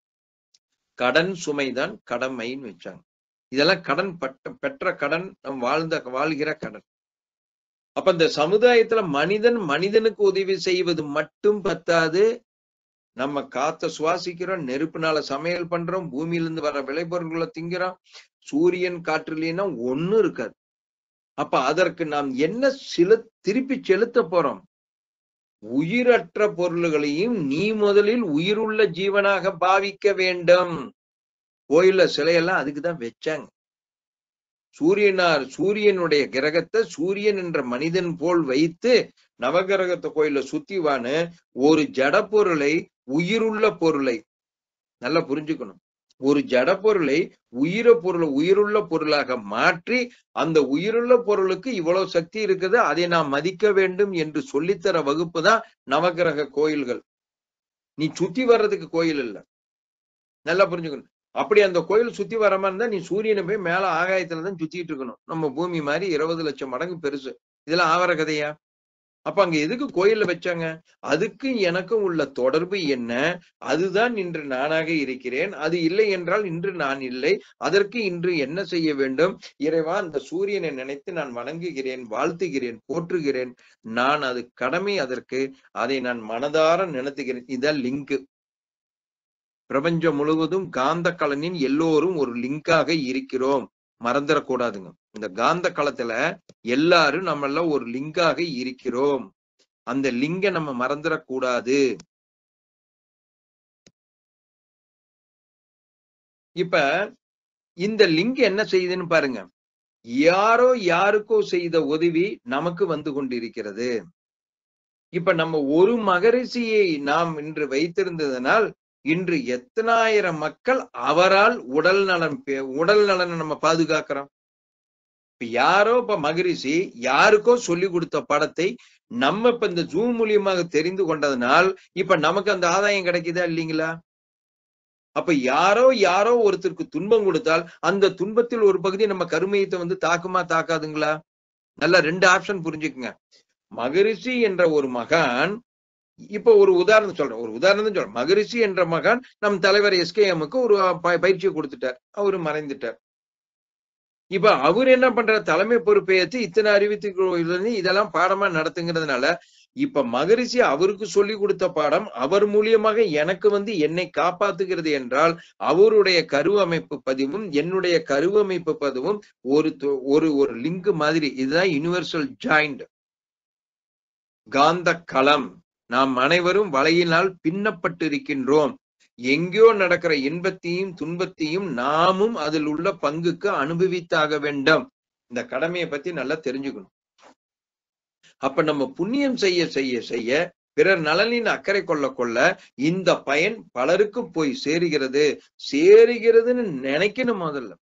கடன் சுமைதான் கடமைன்னு வச்சாங்க இதெல்லாம் கடன் பட்ட பெற்ற கடன் நம் வாழ்ந்த வாழ்கிற கடன் அப்ப இந்த சமுதாயத்துல மனிதன் மனிதனுக்கு உதவி செய்வது மட்டும் பத்தாது நம்ம காத்த சுவாசிக்கிறோம் நெருப்புனால சமையல் பண்றோம் பூமியிலிருந்து வர விளைபொருள்களை திங்கிறோம் சூரியன் காற்று இல்லைன்னா ஒண்ணும் இருக்காது அப்ப அதற்கு நாம் என்ன சில திருப்பி செலுத்த போறோம் உயிரற்ற பொருள்களையும் நீ முதலில் உயிருள்ள ஜீவனாக பாவிக்க வேண்டும் கோயில்ல சிலையெல்லாம் அதுக்குதான் வச்சாங்க சூரியனார் சூரியனுடைய கிரகத்தை சூரியன் என்ற மனிதன் போல் வைத்து நவகிரகத்தை கோயில சுத்திவான்னு ஒரு ஜட பொருளை உயிருள்ள பொருளை நல்லா புரிஞ்சுக்கணும் ஒரு ஜட பொருளை உயிர பொருளை உயிருள்ள பொருளாக மாற்றி அந்த உயிருள்ள பொருளுக்கு இவ்வளவு சக்தி இருக்குது அதை நாம் மதிக்க வேண்டும் என்று சொல்லித்தர வகுப்பு தான் நவகிரக கோயில்கள் நீ சுத்தி வர்றதுக்கு கோயில் இல்ல நல்லா புரிஞ்சுக்கணும் அப்படி அந்த கோயில் சுத்தி வர மாதிரி இருந்தா நீ சூரியனை போய் மேல ஆகாயத்துல தான் சுத்திட்டு இருக்கணும் நம்ம பூமி மாதிரி இருபது லட்சம் மடங்கு பெருசு இதெல்லாம் ஆவர கதையா அப்ப அங்க எதுக்கு கோயில்ல வச்சாங்க அதுக்கு எனக்கும் உள்ள தொடர்பு என்ன அதுதான் இன்று நானாக இருக்கிறேன் அது இல்லை என்றால் இன்று நான் இல்லை அதற்கு இன்று என்ன செய்ய வேண்டும் இறைவா அந்த சூரியனை நினைத்து நான் வணங்குகிறேன் வாழ்த்துகிறேன் போற்றுகிறேன் நான் அது கடமை அதற்கு அதை நான் மனதார நினைத்துகிறேன் இதான் லிங்க் பிரபஞ்சம் முழுவதும் காந்த கலனின் எல்லோரும் ஒரு லிங்காக இருக்கிறோம் மறந்துடக்கூடாதுங்க இந்த காந்த களத்துல எல்லாரும் நம்மள ஒரு லிங்காக இருக்கிறோம் அந்த லிங்க நம்ம மறந்துடக்கூடாது இப்ப இந்த லிங்க் என்ன செய்யுதுன்னு பாருங்க யாரோ யாருக்கோ செய்த உதவி நமக்கு வந்து கொண்டிருக்கிறது இப்ப நம்ம ஒரு மகரிஷியை நாம் இன்று வைத்திருந்ததனால் இன்று எத்தனாயிரம் மக்கள் அவரால் உடல் நலன் பே- உடல் நலனை நம்ம பாதுகாக்கிறோம் இப்ப யாரோ இப்ப மகரிஷி யாருக்கோ சொல்லி கொடுத்த படத்தை நம்ம இப்ப இந்த ஜூம் மூலியமாக தெரிந்து கொண்டதனால் இப்ப நமக்கு அந்த ஆதாயம் கிடைக்குதா இல்லைங்களா அப்ப யாரோ யாரோ ஒருத்தருக்கு துன்பம் கொடுத்தால் அந்த துன்பத்தில் ஒரு பகுதி நம்ம கருமையத்தை வந்து தாக்குமா தாக்காதுங்களா நல்லா ரெண்டு ஆப்ஷன் புரிஞ்சுக்குங்க மகரிஷி என்ற ஒரு மகான் இப்ப ஒரு உதாரணம் சொல்றேன் ஒரு உதாரணம் சொல்றேன் மகரிஷி என்ற மகான் நம் தலைவர் எஸ்கேஎம்க்கு ஒரு ப- பயிற்சியை கொடுத்துட்டார் அவரு மறைந்துட்டார் இப்ப அவர் என்ன பண்றார் தலைமை பொறுப்பை ஏற்று இத்தனை அறிவித்து இதெல்லாம் பாடமா நடத்துங்கிறதுனால இப்ப மகரிஷி அவருக்கு சொல்லி கொடுத்த பாடம் அவர் மூலியமாக எனக்கு வந்து என்னை காப்பாத்துகிறது என்றால் அவருடைய கருவமைப்பு பதிவும் என்னுடைய கருவமைப்பு பதிவும் ஒரு து- ஒரு ஒரு லிங்க் மாதிரி இதுதான் யுனிவர்சல் ஜாயிண்ட் காந்த களம் நாம் அனைவரும் வலையினால் பின்னப்பட்டிருக்கின்றோம் எங்கேயோ நடக்கிற இன்பத்தையும் துன்பத்தையும் நாமும் அதில் உள்ள பங்குக்கு அனுபவித்தாக வேண்டும் இந்த கடமையை பத்தி நல்லா தெரிஞ்சுக்கணும் அப்ப நம்ம புண்ணியம் செய்ய செய்ய செய்ய பிறர் நலனின் அக்கறை கொள்ள கொள்ள இந்த பயன் பலருக்கும் போய் சேருகிறது சேருகிறதுன்னு நினைக்கணும் முதல்ல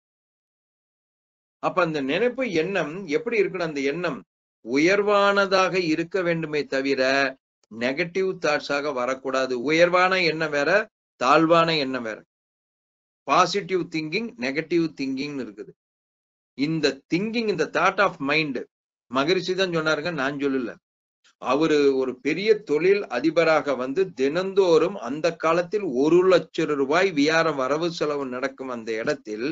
அப்ப அந்த நினைப்பு எண்ணம் எப்படி இருக்கணும் அந்த எண்ணம் உயர்வானதாக இருக்க வேண்டுமே தவிர நெகட்டிவ் தாட்ஸாக வரக்கூடாது உயர்வான எண்ணம் வேற தாழ்வான எண்ணம் வேற பாசிட்டிவ் திங்கிங் நெகட்டிவ் திங்கிங் இருக்குது இந்த திங்கிங் இந்த தாட் ஆஃப் மைண்ட் மகரிஷி தான் சொன்னாருங்க நான் சொல்லல அவரு ஒரு பெரிய தொழில் அதிபராக வந்து தினந்தோறும் அந்த காலத்தில் ஒரு லட்சம் ரூபாய் வியாரம் வரவு செலவு நடக்கும் அந்த இடத்தில்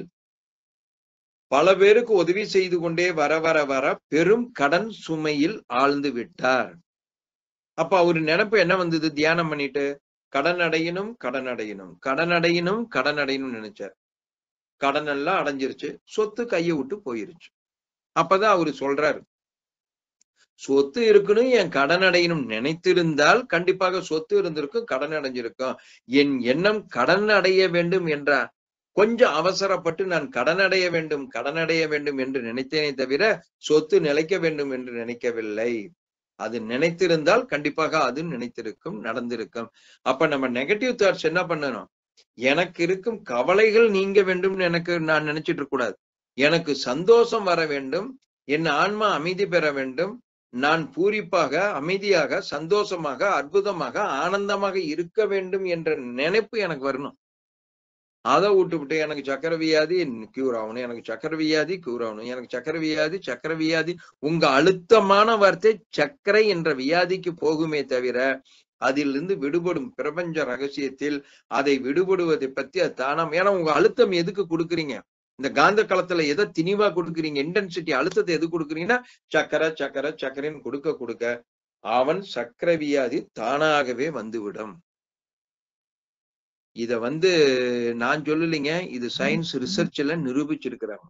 பல பேருக்கு உதவி செய்து கொண்டே வர வர வர பெரும் கடன் சுமையில் ஆழ்ந்து விட்டார் அப்ப அவரு நினைப்பு என்ன வந்தது தியானம் பண்ணிட்டு கடன் அடையணும் கடன் அடையணும் கடன் அடையணும் கடன் அடையணும்னு நினைச்சார் கடன் எல்லாம் அடைஞ்சிருச்சு சொத்து கையை விட்டு போயிருச்சு அப்பதான் அவரு சொல்றாரு சொத்து இருக்கணும் என் கடன் அடையணும் நினைத்திருந்தால் கண்டிப்பாக சொத்து இருந்திருக்கும் கடன் அடைஞ்சிருக்கும் என் எண்ணம் கடன் அடைய வேண்டும் என்ற கொஞ்சம் அவசரப்பட்டு நான் கடன் அடைய வேண்டும் கடன் அடைய வேண்டும் என்று நினைத்தேனே தவிர சொத்து நிலைக்க வேண்டும் என்று நினைக்கவில்லை அது நினைத்திருந்தால் கண்டிப்பாக அது நினைத்திருக்கும் நடந்திருக்கும் அப்ப நம்ம நெகட்டிவ் தாட்ஸ் என்ன பண்ணணும் எனக்கு இருக்கும் கவலைகள் நீங்க வேண்டும் எனக்கு நான் நினைச்சிட்டு இருக்க கூடாது எனக்கு சந்தோஷம் வர வேண்டும் என் ஆன்மா அமைதி பெற வேண்டும் நான் பூரிப்பாக அமைதியாக சந்தோஷமாக அற்புதமாக ஆனந்தமாக இருக்க வேண்டும் என்ற நினைப்பு எனக்கு வரணும் அதை விட்டுவிட்டு எனக்கு சக்கர வியாதி கியூர் ஆகணும் எனக்கு சக்கர வியாதி கியூர் ஆகணும் எனக்கு சக்கர வியாதி சக்கர வியாதி உங்க அழுத்தமான வார்த்தை சக்கரை என்ற வியாதிக்கு போகுமே தவிர அதிலிருந்து விடுபடும் பிரபஞ்ச ரகசியத்தில் அதை விடுபடுவதை பத்தி அது தானம் ஏன்னா உங்க அழுத்தம் எதுக்கு கொடுக்குறீங்க இந்த காந்த களத்துல எதை திணிவா கொடுக்குறீங்க இன்டென்சிட்டி அழுத்தத்தை எது கொடுக்குறீங்கன்னா சக்கரை சக்கரை சக்கரைன்னு கொடுக்க கொடுக்க அவன் சக்கர வியாதி தானாகவே வந்துவிடும் இத வந்து நான் சொல்லலைங்க இது சயின்ஸ் ரிசர்ச்ல நிரூபிச்சிருக்கிறாங்க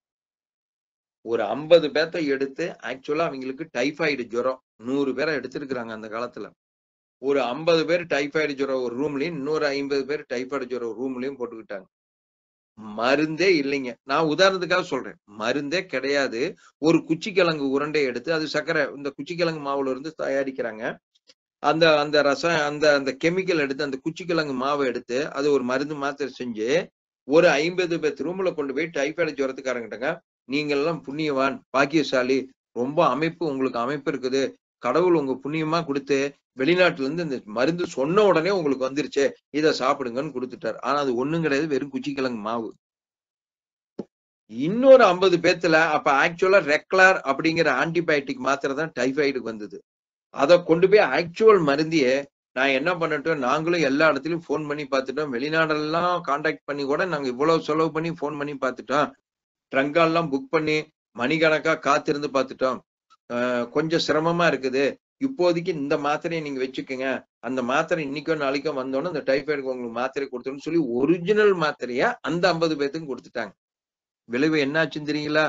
ஒரு ஐம்பது பேர்த்த எடுத்து ஆக்சுவலா அவங்களுக்கு டைஃபாய்டு ஜுரம் நூறு பேரை எடுத்திருக்கிறாங்க அந்த காலத்துல ஒரு ஐம்பது பேர் டைஃபாய்டு ஜுரம் ஒரு ரூம்லயும் இன்னொரு ஐம்பது பேர் டைஃபாய்டு ஜுரம் ஒரு ரூம்லயும் போட்டுக்கிட்டாங்க மருந்தே இல்லைங்க நான் உதாரணத்துக்காக சொல்றேன் மருந்தே கிடையாது ஒரு குச்சிக்கிழங்கு உருண்டை எடுத்து அது சக்கரை இந்த குச்சிக்கிழங்கு மாவுல இருந்து தயாரிக்கிறாங்க அந்த அந்த ரசம் அந்த அந்த கெமிக்கல் எடுத்து அந்த குச்சிக்கிழங்கு மாவை எடுத்து அது ஒரு மருந்து மாத்திரை செஞ்சு ஒரு ஐம்பது பேர் ரூம்ல கொண்டு போய் டைஃபாய்டு ஜுரத்துக்காரங்கிட்டங்க நீங்க எல்லாம் புண்ணியவான் பாக்கியசாலி ரொம்ப அமைப்பு உங்களுக்கு அமைப்பு இருக்குது கடவுள் உங்க புண்ணியமா கொடுத்து வெளிநாட்டுல இருந்து இந்த மருந்து சொன்ன உடனே உங்களுக்கு வந்துருச்சு இதை சாப்பிடுங்கன்னு கொடுத்துட்டாரு ஆனா அது ஒண்ணும் கிடையாது வெறும் குச்சிக்கிழங்கு மாவு இன்னொரு ஐம்பது பேத்துல அப்ப ஆக்சுவலா ரெக்லார் அப்படிங்கிற ஆன்டிபயோட்டிக் மாத்திரை தான் டைஃபாய்டுக்கு வந்தது அதை கொண்டு போய் ஆக்சுவல் மருந்திய நான் என்ன பண்ணட்டும் நாங்களும் எல்லா இடத்துலயும் ஃபோன் பண்ணி பார்த்துட்டோம் வெளிநாடெல்லாம் காண்டாக்ட் பண்ணி கூட நாங்க இவ்வளவு செலவு பண்ணி ஃபோன் பண்ணி பார்த்துட்டோம் ட்ரங்கால்லாம் புக் பண்ணி மணிக்கணக்கா காத்திருந்து பார்த்துட்டோம் கொஞ்சம் சிரமமா இருக்குது இப்போதைக்கு இந்த மாத்திரையை நீங்க வச்சுக்கோங்க அந்த மாத்திரை இன்னைக்கோ நாளைக்கோ வந்தோன்னு அந்த டைஃபாய்டுக்கு உங்களுக்கு மாத்திரை கொடுத்தோம்னு சொல்லி ஒரிஜினல் மாத்திரைய அந்த ஐம்பது பேத்துக்கும் கொடுத்துட்டாங்க விளைவு என்னாச்சுன்னு தெரியுங்களா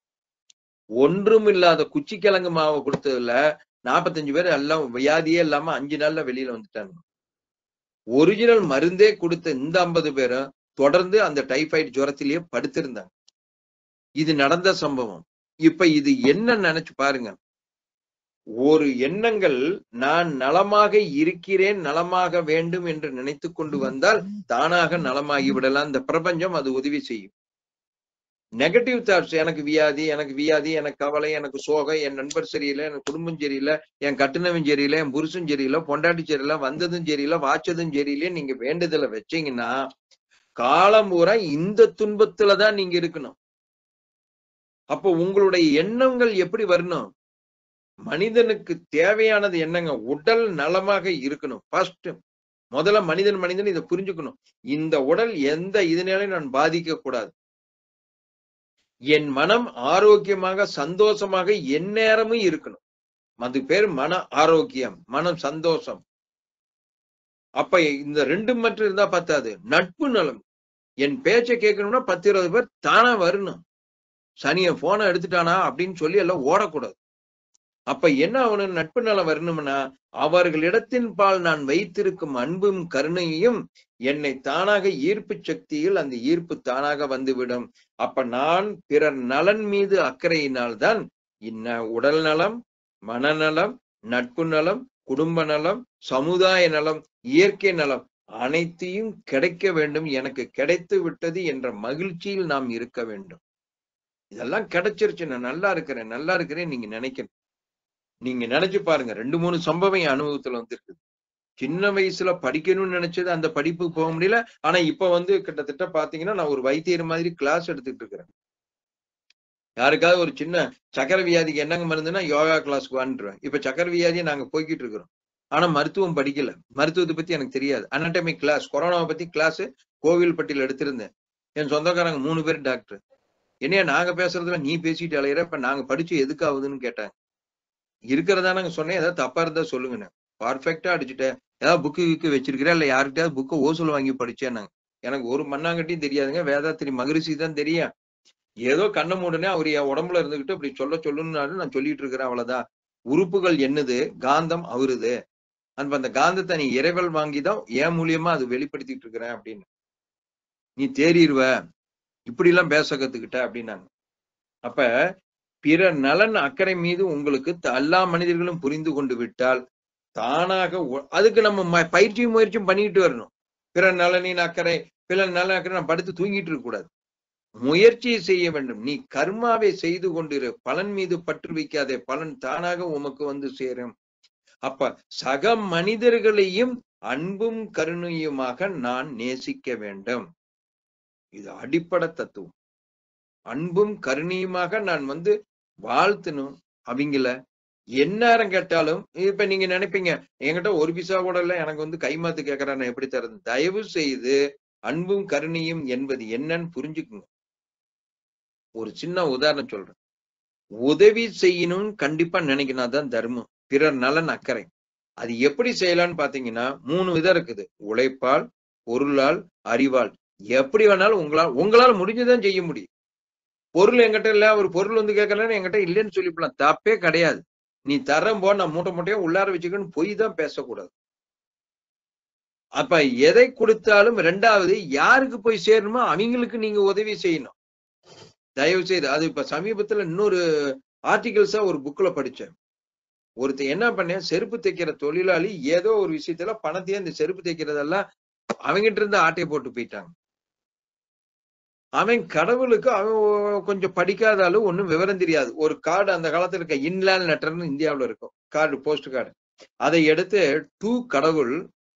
ஒன்றும் இல்லாத குச்சிக்கிழங்கு மாவை கொடுத்ததுல நாற்பத்தஞ்சு பேர் எல்லாம் வியாதியே இல்லாம அஞ்சு நாள்ல வெளியில வந்துட்டாங்க ஒரிஜினல் மருந்தே கொடுத்த இந்த ஐம்பது பேரும் தொடர்ந்து அந்த டைஃபாய்டு ஜுரத்திலேயே படுத்திருந்தாங்க இது நடந்த சம்பவம் இப்ப இது என்ன நினைச்சு பாருங்க ஒரு எண்ணங்கள் நான் நலமாக இருக்கிறேன் நலமாக வேண்டும் என்று நினைத்து கொண்டு வந்தால் தானாக நலமாகி விடலாம் இந்த பிரபஞ்சம் அது உதவி செய்யும் நெகட்டிவ் தாட்ஸ் எனக்கு வியாதி எனக்கு வியாதி எனக்கு கவலை எனக்கு சோகை என் நண்பர் சரியில்லை எனக்கு குடும்பம் சரியில்லை என் கட்டுனவன் சரியில்லை என் புருஷன் சரியில்லை பொண்டாட்டி சரியில்லை வந்ததும் சரியில்லை வாச்சதும் சரியில்லை நீங்க வேண்டுதலை வச்சீங்கன்னா காலம் பூரா இந்த துன்பத்துலதான் நீங்க இருக்கணும் அப்போ உங்களுடைய எண்ணங்கள் எப்படி வரணும் மனிதனுக்கு தேவையானது என்னங்க உடல் நலமாக இருக்கணும் ஃபர்ஸ்ட் முதல்ல மனிதன் மனிதன் இதை புரிஞ்சுக்கணும் இந்த உடல் எந்த இதனாலையும் நான் பாதிக்க கூடாது என் மனம் ஆரோக்கியமாக சந்தோஷமாக எந்நேரமும் இருக்கணும் அது பேர் மன ஆரோக்கியம் மனம் சந்தோஷம் அப்ப இந்த ரெண்டு மட்டும் இருந்தா பத்தாது நட்பு நலம் என் பேச்சை கேட்கணும்னா பத்து இருபது பேர் தானா வரணும் சனிய போனை எடுத்துட்டானா அப்படின்னு சொல்லி எல்லாம் ஓடக்கூடாது அப்ப என்ன அவனு நட்பு நலம் வரணும்னா அவர்களிடத்தின் பால் நான் வைத்திருக்கும் அன்பும் கருணையும் என்னை தானாக ஈர்ப்பு சக்தியில் அந்த ஈர்ப்பு தானாக வந்துவிடும் அப்ப நான் பிறர் நலன் மீது அக்கறையினால்தான் இன்ன உடல் நலம் மனநலம் நட்பு நலம் குடும்ப நலம் சமுதாய நலம் இயற்கை நலம் அனைத்தையும் கிடைக்க வேண்டும் எனக்கு கிடைத்து விட்டது என்ற மகிழ்ச்சியில் நாம் இருக்க வேண்டும் இதெல்லாம் கிடைச்சிருச்சு நான் நல்லா இருக்கிறேன் நல்லா இருக்கிறேன் நீங்க நினைக்கணும் நீங்க நினைச்சு பாருங்க ரெண்டு மூணு சம்பவம் என் அனுபவத்துல வந்திருக்கு சின்ன வயசுல படிக்கணும்னு நினைச்சது அந்த படிப்பு போக முடியல ஆனா இப்ப வந்து கிட்டத்தட்ட பாத்தீங்கன்னா நான் ஒரு வைத்தியர் மாதிரி கிளாஸ் எடுத்துட்டு இருக்கிறேன் யாருக்காவது ஒரு சின்ன சக்கர வியாதிக்கு என்னங்க மருந்துன்னா யோகா கிளாஸ்க்கு வாண்டுருவேன் இப்ப சக்கர வியாதியை நாங்க போய்கிட்டு இருக்கிறோம் ஆனா மருத்துவம் படிக்கல மருத்துவத்தை பத்தி எனக்கு தெரியாது அனாட்டமிக் கிளாஸ் கொரோனாவை பத்தி கிளாஸ் கோவில்பட்டியில எடுத்திருந்தேன் என் சொந்தக்காரங்க மூணு பேர் டாக்டர் என்னையா நாங்க பேசுறதுல நீ பேசிட்டு அலையிற இப்ப நாங்க படிச்சு எதுக்கு ஆகுதுன்னு கேட்டாங்க இருக்கிறதா நாங்க சொன்னேன் ஏதாவது தப்பா இருந்தா சொல்லுங்கண்ணே பர்ஃபெக்டா அடிச்சுட்ட ஏதாவது புக்கு கிக்கு வச்சிருக்கிற இல்ல யாருக்கிட்டயாவது புக்கை ஓசூல் வாங்கி படிச்சேன்னாங்க எனக்கு ஒரு மண்ணாங்கட்டியும் தெரியாதுங்க வேதாத்திரி மகரிஷி தான் தெரியும் ஏதோ கண்ண மூடனே அவர் என் உடம்புல இருந்துகிட்டு அப்படி சொல்ல சொல்லுன்னு நான் சொல்லிட்டு இருக்கிறேன் அவ்வளவுதான் உறுப்புகள் என்னது காந்தம் அவருது அந்த அந்த காந்தத்தை நீ இறைவல் வாங்கி தான் என் மூலியமா அது வெளிப்படுத்திட்டு இருக்கிறேன் அப்படின்னு நீ தேறிடுவ இப்படி எல்லாம் பேச கத்துக்கிட்ட அப்படின்னாங்க அப்ப பிற நலன் அக்கறை மீது உங்களுக்கு த- எல்லா மனிதர்களும் புரிந்து கொண்டு விட்டால் தானாக ஒ- அதுக்கு நம்ம ம- பயிற்சியும் முயற்சியும் பண்ணிட்டு வரணும் பிற நலனின் அக்கறை பிற நலன் அக்கறை நம்ம படுத்து தூங்கிட்டு இருக்க கூடாது முயற்சியை செய்ய வேண்டும் நீ கர்மாவை செய்து கொண்டிரு பலன் மீது பற்று வைக்காதே பலன் தானாக உமக்கு வந்து சேரும் அப்ப சக மனிதர்களையும் அன்பும் கருணையுமாக நான் நேசிக்க வேண்டும் இது அடிப்படை தத்துவம் அன்பும் கருணையுமாக நான் வந்து வாழ்த்தணும் அவங்கள எந்நேரம் கேட்டாலும் இப்ப நீங்க நினைப்பீங்க என்கிட்ட ஒரு பிசா கூட இல்ல எனக்கு வந்து கைமாத்து கேட்கறா நான் எப்படி தரது தயவு செய்து அன்பும் கருணையும் என்பது என்னன்னு புரிஞ்சுக்குங்க ஒரு சின்ன உதாரணம் சொல்றேன் உதவி செய்யணும்னு கண்டிப்பா நினைக்கணும் தான் தர்மம் பிறர் நலன் அக்கறை அது எப்படி செய்யலாம்னு பாத்தீங்கன்னா மூணு விதம் இருக்குது உழைப்பால் பொருளால் அறிவால் எப்படி வேணாலும் உங்களால் உங்களால் முடிஞ்சுதான் செய்ய முடியும் பொருள் என்கிட்ட இல்ல ஒரு பொருள் வந்து கேட்கலன்னு என்கிட்ட இல்லைன்னு சொல்லிவிடலாம் தப்பே கிடையாது நீ தரம் போ நான் மூட்டை மூட்டையா உள்ளார வச்சுக்கன்னு பொய் தான் பேசக்கூடாது அப்ப எதை கொடுத்தாலும் ரெண்டாவது யாருக்கு போய் சேரணுமோ அவங்களுக்கு நீங்க உதவி செய்யணும் தயவு செய்து அது இப்ப சமீபத்துல இன்னொரு ஆர்டிகல்ஸா ஒரு புக்ல படிச்சேன் ஒருத்தன் என்ன பண்ணேன் செருப்பு தைக்கிற தொழிலாளி ஏதோ ஒரு விஷயத்துல பணத்தையே இந்த செருப்பு தைக்கிறதெல்லாம் அவங்கிட்ட இருந்து ஆட்டையை போட்டு போயிட்டாங்க அவன் கடவுளுக்கு அவன் கொஞ்சம் படிக்காத அளவு ஒண்ணும் விவரம் தெரியாது ஒரு கார்டு அந்த காலத்துல இருக்க இன்லேண்ட் லெட்டர்னு இந்தியாவுல இருக்கும் கார்டு போஸ்ட் கார்டு அதை எடுத்து டூ கடவுள்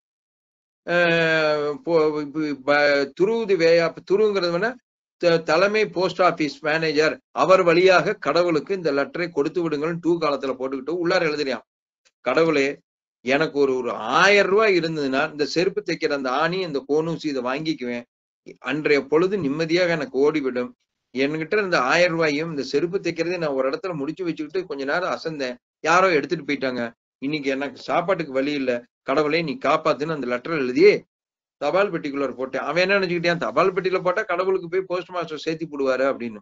ஆஹ் போ- ப- ப- துருவுது வேயா துருவுங்கிறது வேணா த- தலைமை போஸ்ட் ஆபீஸ் மேனேஜர் அவர் வழியாக கடவுளுக்கு இந்த லெட்டரை கொடுத்து விடுங்கள் டூ காலத்துல போட்டுக்கிட்டு உள்ளார எழுதுறியான் கடவுளே எனக்கு ஒரு ஒரு ஆயிரம் ரூபாய் இருந்ததுன்னா இந்த செருப்பு தைக்கிற அந்த ஆணி இந்த கோனூசி இதை வாங்கிக்குவேன் அன்றைய பொழுது நிம்மதியாக எனக்கு ஓடிவிடும் என்கிட்ட இந்த ஆயிரம் ரூபாயும் இந்த செருப்பு தைக்கிறதே நான் ஒரு இடத்துல முடிச்சு வச்சுக்கிட்டு கொஞ்ச நேரம் அசந்தேன் யாரோ எடுத்துட்டு போயிட்டாங்க இன்னைக்கு எனக்கு சாப்பாட்டுக்கு வழி இல்ல கடவுளே நீ காப்பாத்துன்னு அந்த லெட்டர் எழுதி தபால் பெட்டிக்குள்ள போட்டேன் அவன் என்ன நினைச்சுக்கிட்டான் தபால் பெட்டியில போட்டா கடவுளுக்கு போய் போஸ்ட் மாஸ்டர் சேர்த்தி போடுவாரு அப்படின்னு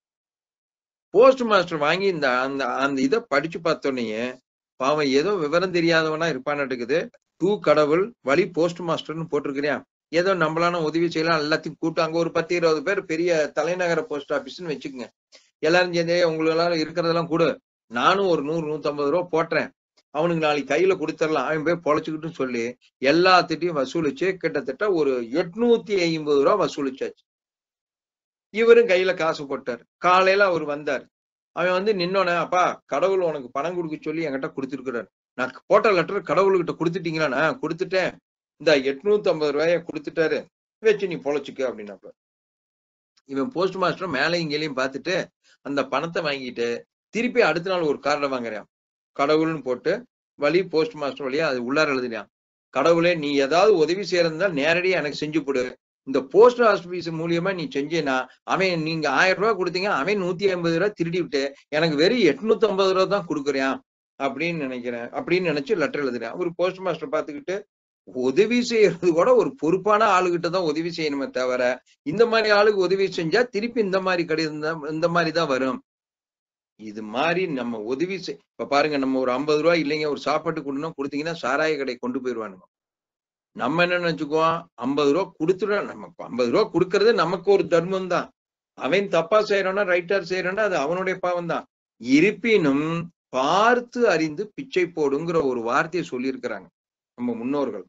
போஸ்ட் மாஸ்டர் வாங்கி இந்த அந்த அந்த இதை படிச்சு பார்த்தோன்னே பாவம் ஏதோ விவரம் தெரியாதவனா இருப்பான்னுட்டுக்குது டூ கடவுள் வழி போஸ்ட் மாஸ்டர்னு போட்டிருக்கிறியான் ஏதோ நம்மளான உதவி செய்யலாம் எல்லாத்தையும் கூட்டம் அங்க ஒரு பத்து இருபது பேர் பெரிய தலைநகர போஸ்ட் ஆபீஸ்னு வச்சுக்கோங்க எல்லாரும் சேர்ந்தே உங்களுக்கு இருக்கிறதெல்லாம் கொடு நானும் ஒரு நூறு நூத்தம்பது ரூபா போட்டுறேன் அவனுக்கு நாளைக்கு கையில கொடுத்துடலாம் அவன் போய் பொழைச்சுக்கிட்டுன்னு சொல்லி எல்லாத்திட்டையும் வசூலிச்சு கிட்டத்தட்ட ஒரு எட்நூத்தி ஐம்பது ரூபா வசூலிச்சாச்சு இவரும் கையில காசு போட்டார் காலையில அவர் வந்தார் அவன் வந்து நின்னோனே அப்பா கடவுள் உனக்கு பணம் கொடுக்க சொல்லி என்கிட்ட கொடுத்துருக்கிறார் நான் போட்ட லெட்டர் கடவுள்கிட்ட கொடுத்துட்டீங்களா நான் கொடுத்துட்டேன் இந்த எட்நூத்தி ஐம்பது ரூபாய கொடுத்துட்டாரு வச்சு நீ பொழைச்சுக்க அப்படின்னப்ப இவன் போஸ்ட் மாஸ்டர் மேலையும் கீழையும் பார்த்துட்டு அந்த பணத்தை வாங்கிட்டு திருப்பி அடுத்த நாள் ஒரு கார்டை வாங்குறான் கடவுள்னு போட்டு வழி போஸ்ட் மாஸ்டர் வழியா அது உள்ளார எழுதினான் கடவுளே நீ ஏதாவது உதவி செய்யறதா நேரடியா எனக்கு செஞ்சு கொடு இந்த போஸ்ட் ஆபீஸ் மூலியமா நீ செஞ்சேனா அவன் நீங்க ஆயிரம் ரூபாய் கொடுத்தீங்க அவன் நூத்தி ஐம்பது ரூபாய் திருடி விட்டு எனக்கு வெறும் எட்நூத்தி ஐம்பது ரூபாய் தான் கொடுக்குறான் அப்படின்னு நினைக்கிறேன் அப்படின்னு நினைச்சு லெட்டர் எழுதுறேன் ஒரு போஸ்ட் மாஸ்டர் பார்த்துக்கிட்டு உதவி செய்யறது கூட ஒரு பொறுப்பான ஆளுகிட்ட தான் உதவி செய்யணுமே தவிர இந்த மாதிரி ஆளுக்கு உதவி செஞ்சா திருப்பி இந்த மாதிரி கடிதம் தான் இந்த மாதிரி தான் வரும் இது மாதிரி நம்ம உதவி செய் இப்ப பாருங்க நம்ம ஒரு ஐம்பது ரூபாய் இல்லைங்க ஒரு சாப்பாட்டு கொடுனா கொடுத்தீங்கன்னா சாராய கடை கொண்டு போயிடுவானுங்க நம்ம என்ன நினைச்சுக்குவோம் ஐம்பது ரூபா கொடுத்துட நம்ம ஐம்பது ரூபா கொடுக்கறது நமக்கு ஒரு தர்மம் தான் அவன் தப்பா செய்யறானா ரைட்டர் செய்யறானா அது அவனுடைய பாவம் தான் இருப்பினும் பார்த்து அறிந்து பிச்சை போடுங்கிற ஒரு வார்த்தையை சொல்லியிருக்கிறாங்க நம்ம முன்னோர்கள்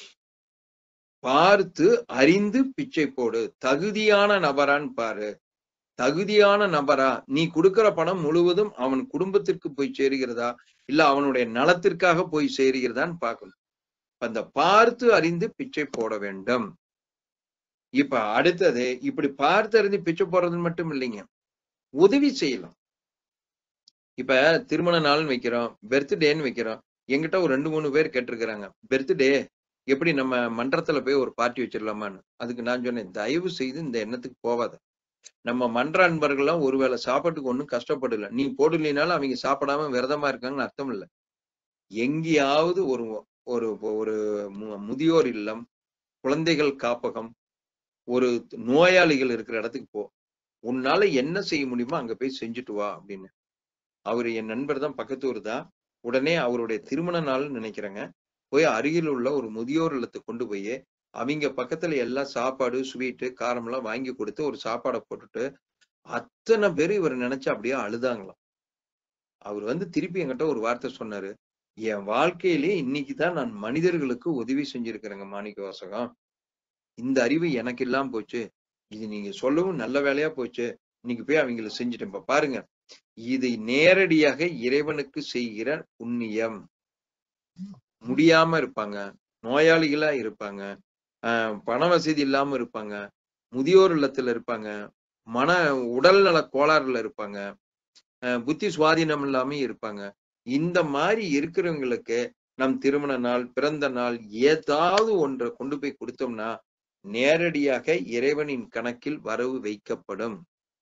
பார்த்து அறிந்து பிச்சை போடு தகுதியான நபரான்னு பாரு தகுதியான நபரா நீ கொடுக்கிற பணம் முழுவதும் அவன் குடும்பத்திற்கு போய் சேருகிறதா இல்ல அவனுடைய நலத்திற்காக போய் சேருகிறதான்னு பார்க்கணும் அந்த பார்த்து அறிந்து பிச்சை போட வேண்டும் இப்ப அடுத்தது இப்படி பார்த்து அறிந்து பிச்சை போடுறது மட்டும் இல்லைங்க உதவி செய்யலாம் இப்ப திருமண நாள்னு வைக்கிறோம் பர்த்டேன்னு வைக்கிறோம் எங்கிட்ட ஒரு ரெண்டு மூணு பேர் கேட்டிருக்கிறாங்க பர்த்டே எப்படி நம்ம மன்றத்துல போய் ஒரு பார்ட்டி வச்சிடலாமான்னு அதுக்கு நான் சொன்னேன் தயவு செய்து இந்த எண்ணத்துக்கு போவாத நம்ம மன்ற அன்பர்கள்லாம் ஒருவேளை சாப்பாட்டுக்கு ஒண்ணும் கஷ்டப்படல நீ போடலினாலும் அவங்க சாப்பிடாம விரதமா இருக்காங்கன்னு அர்த்தம் இல்ல எங்கேயாவது ஒரு ஒரு ஒரு மு- முதியோர் இல்லம் குழந்தைகள் காப்பகம் ஒரு நோயாளிகள் இருக்கிற இடத்துக்கு போ உன்னால என்ன செய்ய முடியுமோ அங்க போய் செஞ்சுட்டு வா அப்படின்னு அவர் என் நண்பர் தான் பக்கத்து ஊர் தான் உடனே அவருடைய திருமண நாள்னு நினைக்கிறேங்க போய் அருகில் உள்ள ஒரு முதியோர் இல்லத்துக்கு கொண்டு போய் அவங்க பக்கத்துல எல்லாம் சாப்பாடு ஸ்வீட்டு காரம் எல்லாம் வாங்கி கொடுத்து ஒரு சாப்பாடை போட்டுட்டு அத்தனை பேர் இவர் நினைச்சு அப்படியே அழுதாங்களாம் அவர் வந்து திருப்பி என்கிட்ட ஒரு வார்த்தை சொன்னாரு என் வாழ்க்கையிலே இன்னைக்கு தான் நான் மனிதர்களுக்கு உதவி செஞ்சிருக்கிறேங்க மாணிக்க வாசகம் இந்த அறிவு எனக்கு இல்லாம போச்சு இது நீங்க சொல்லவும் நல்ல வேலையா போச்சு இன்னைக்கு போய் அவங்கள செஞ்சுட்டேன் இப்ப பாருங்க இது நேரடியாக இறைவனுக்கு செய்கிற புண்ணியம் முடியாம இருப்பாங்க நோயாளிகளா இருப்பாங்க ஆஹ் பண வசதி இல்லாம இருப்பாங்க முதியோர் இல்லத்துல இருப்பாங்க மன உடல் நல கோளாறுல இருப்பாங்க ஆஹ் புத்தி சுவாதீனம் இல்லாம இருப்பாங்க இந்த மாதிரி இருக்கிறவங்களுக்கு நம் திருமண நாள் பிறந்த நாள் ஏதாவது ஒன்றை கொண்டு போய் கொடுத்தோம்னா நேரடியாக இறைவனின் கணக்கில் வரவு வைக்கப்படும்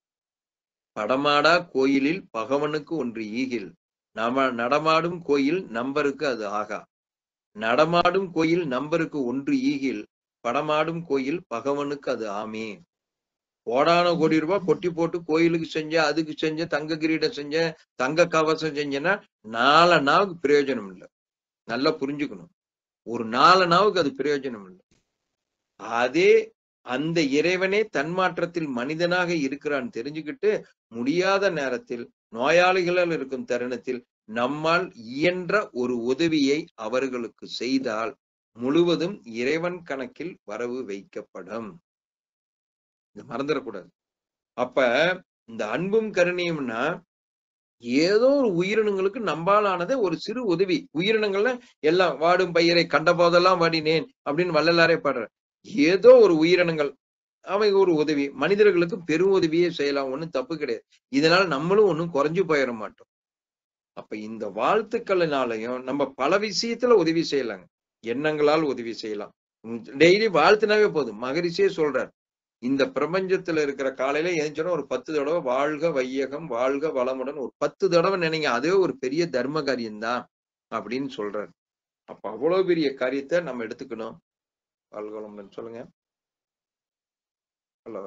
படமாடா கோயிலில் பகவனுக்கு ஒன்று ஈகில் நம நடமாடும் கோயில் நம்பருக்கு அது ஆகா நடமாடும் கோயில் நம்பருக்கு ஒன்று ஈகில் படமாடும் கோயில் பகவனுக்கு அது ஆமே கோடான கோடி ரூபாய் கொட்டி போட்டு கோயிலுக்கு செஞ்ச அதுக்கு செஞ்ச தங்க கிரீடம் செஞ்ச தங்க கவசம் செஞ்சேன்னா நாலு நாவுக்கு பிரயோஜனம் இல்லை நல்லா புரிஞ்சுக்கணும் ஒரு நாலு நாவுக்கு அது பிரயோஜனம் இல்லை அதே அந்த இறைவனே தன்மாற்றத்தில் மனிதனாக இருக்கிறான் தெரிஞ்சுக்கிட்டு முடியாத நேரத்தில் நோயாளிகளால் இருக்கும் தருணத்தில் நம்மால் இயன்ற ஒரு உதவியை அவர்களுக்கு செய்தால் முழுவதும் இறைவன் கணக்கில் வரவு வைக்கப்படும் இது மறந்துடக்கூடாது அப்ப இந்த அன்பும் கருணையும்னா ஏதோ ஒரு உயிரினங்களுக்கு நம்பாலானது ஒரு சிறு உதவி உயிரினங்கள்ல எல்லாம் வாடும் பயிரை கண்ட போதெல்லாம் வாடினேன் அப்படின்னு வள்ளலாரே பாடுற ஏதோ ஒரு உயிரினங்கள் அவங்க ஒரு உதவி மனிதர்களுக்கு பெரும் உதவியே செய்யலாம் ஒண்ணும் தப்பு கிடையாது இதனால நம்மளும் ஒண்ணும் குறைஞ்சு போயிட மாட்டோம் அப்ப இந்த வாழ்த்துக்களினாலையும் நம்ம பல விஷயத்துல உதவி செய்யலாங்க எண்ணங்களால் உதவி செய்யலாம் டெய்லி வாழ்த்துனாவே போதும் மகரிஷியே சொல்றார் இந்த பிரபஞ்சத்துல இருக்கிற காலையில எழுந்தோன்னா ஒரு பத்து தடவை வாழ்க வையகம் வாழ்க வளமுடன் ஒரு பத்து தடவை நினைங்க அதே ஒரு பெரிய தர்ம காரியம்தான் அப்படின்னு சொல்றாரு அப்ப அவ்வளவு பெரிய காரியத்தை நம்ம எடுத்துக்கணும் வாழ்க வளமுடன் சொல்லுங்க ஹலோ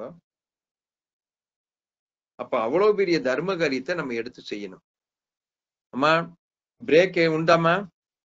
அப்ப அவ்வளவு பெரிய தர்ம காரியத்தை நம்ம எடுத்து செய்யணும் அம்மா பிரேக் உண்டாமா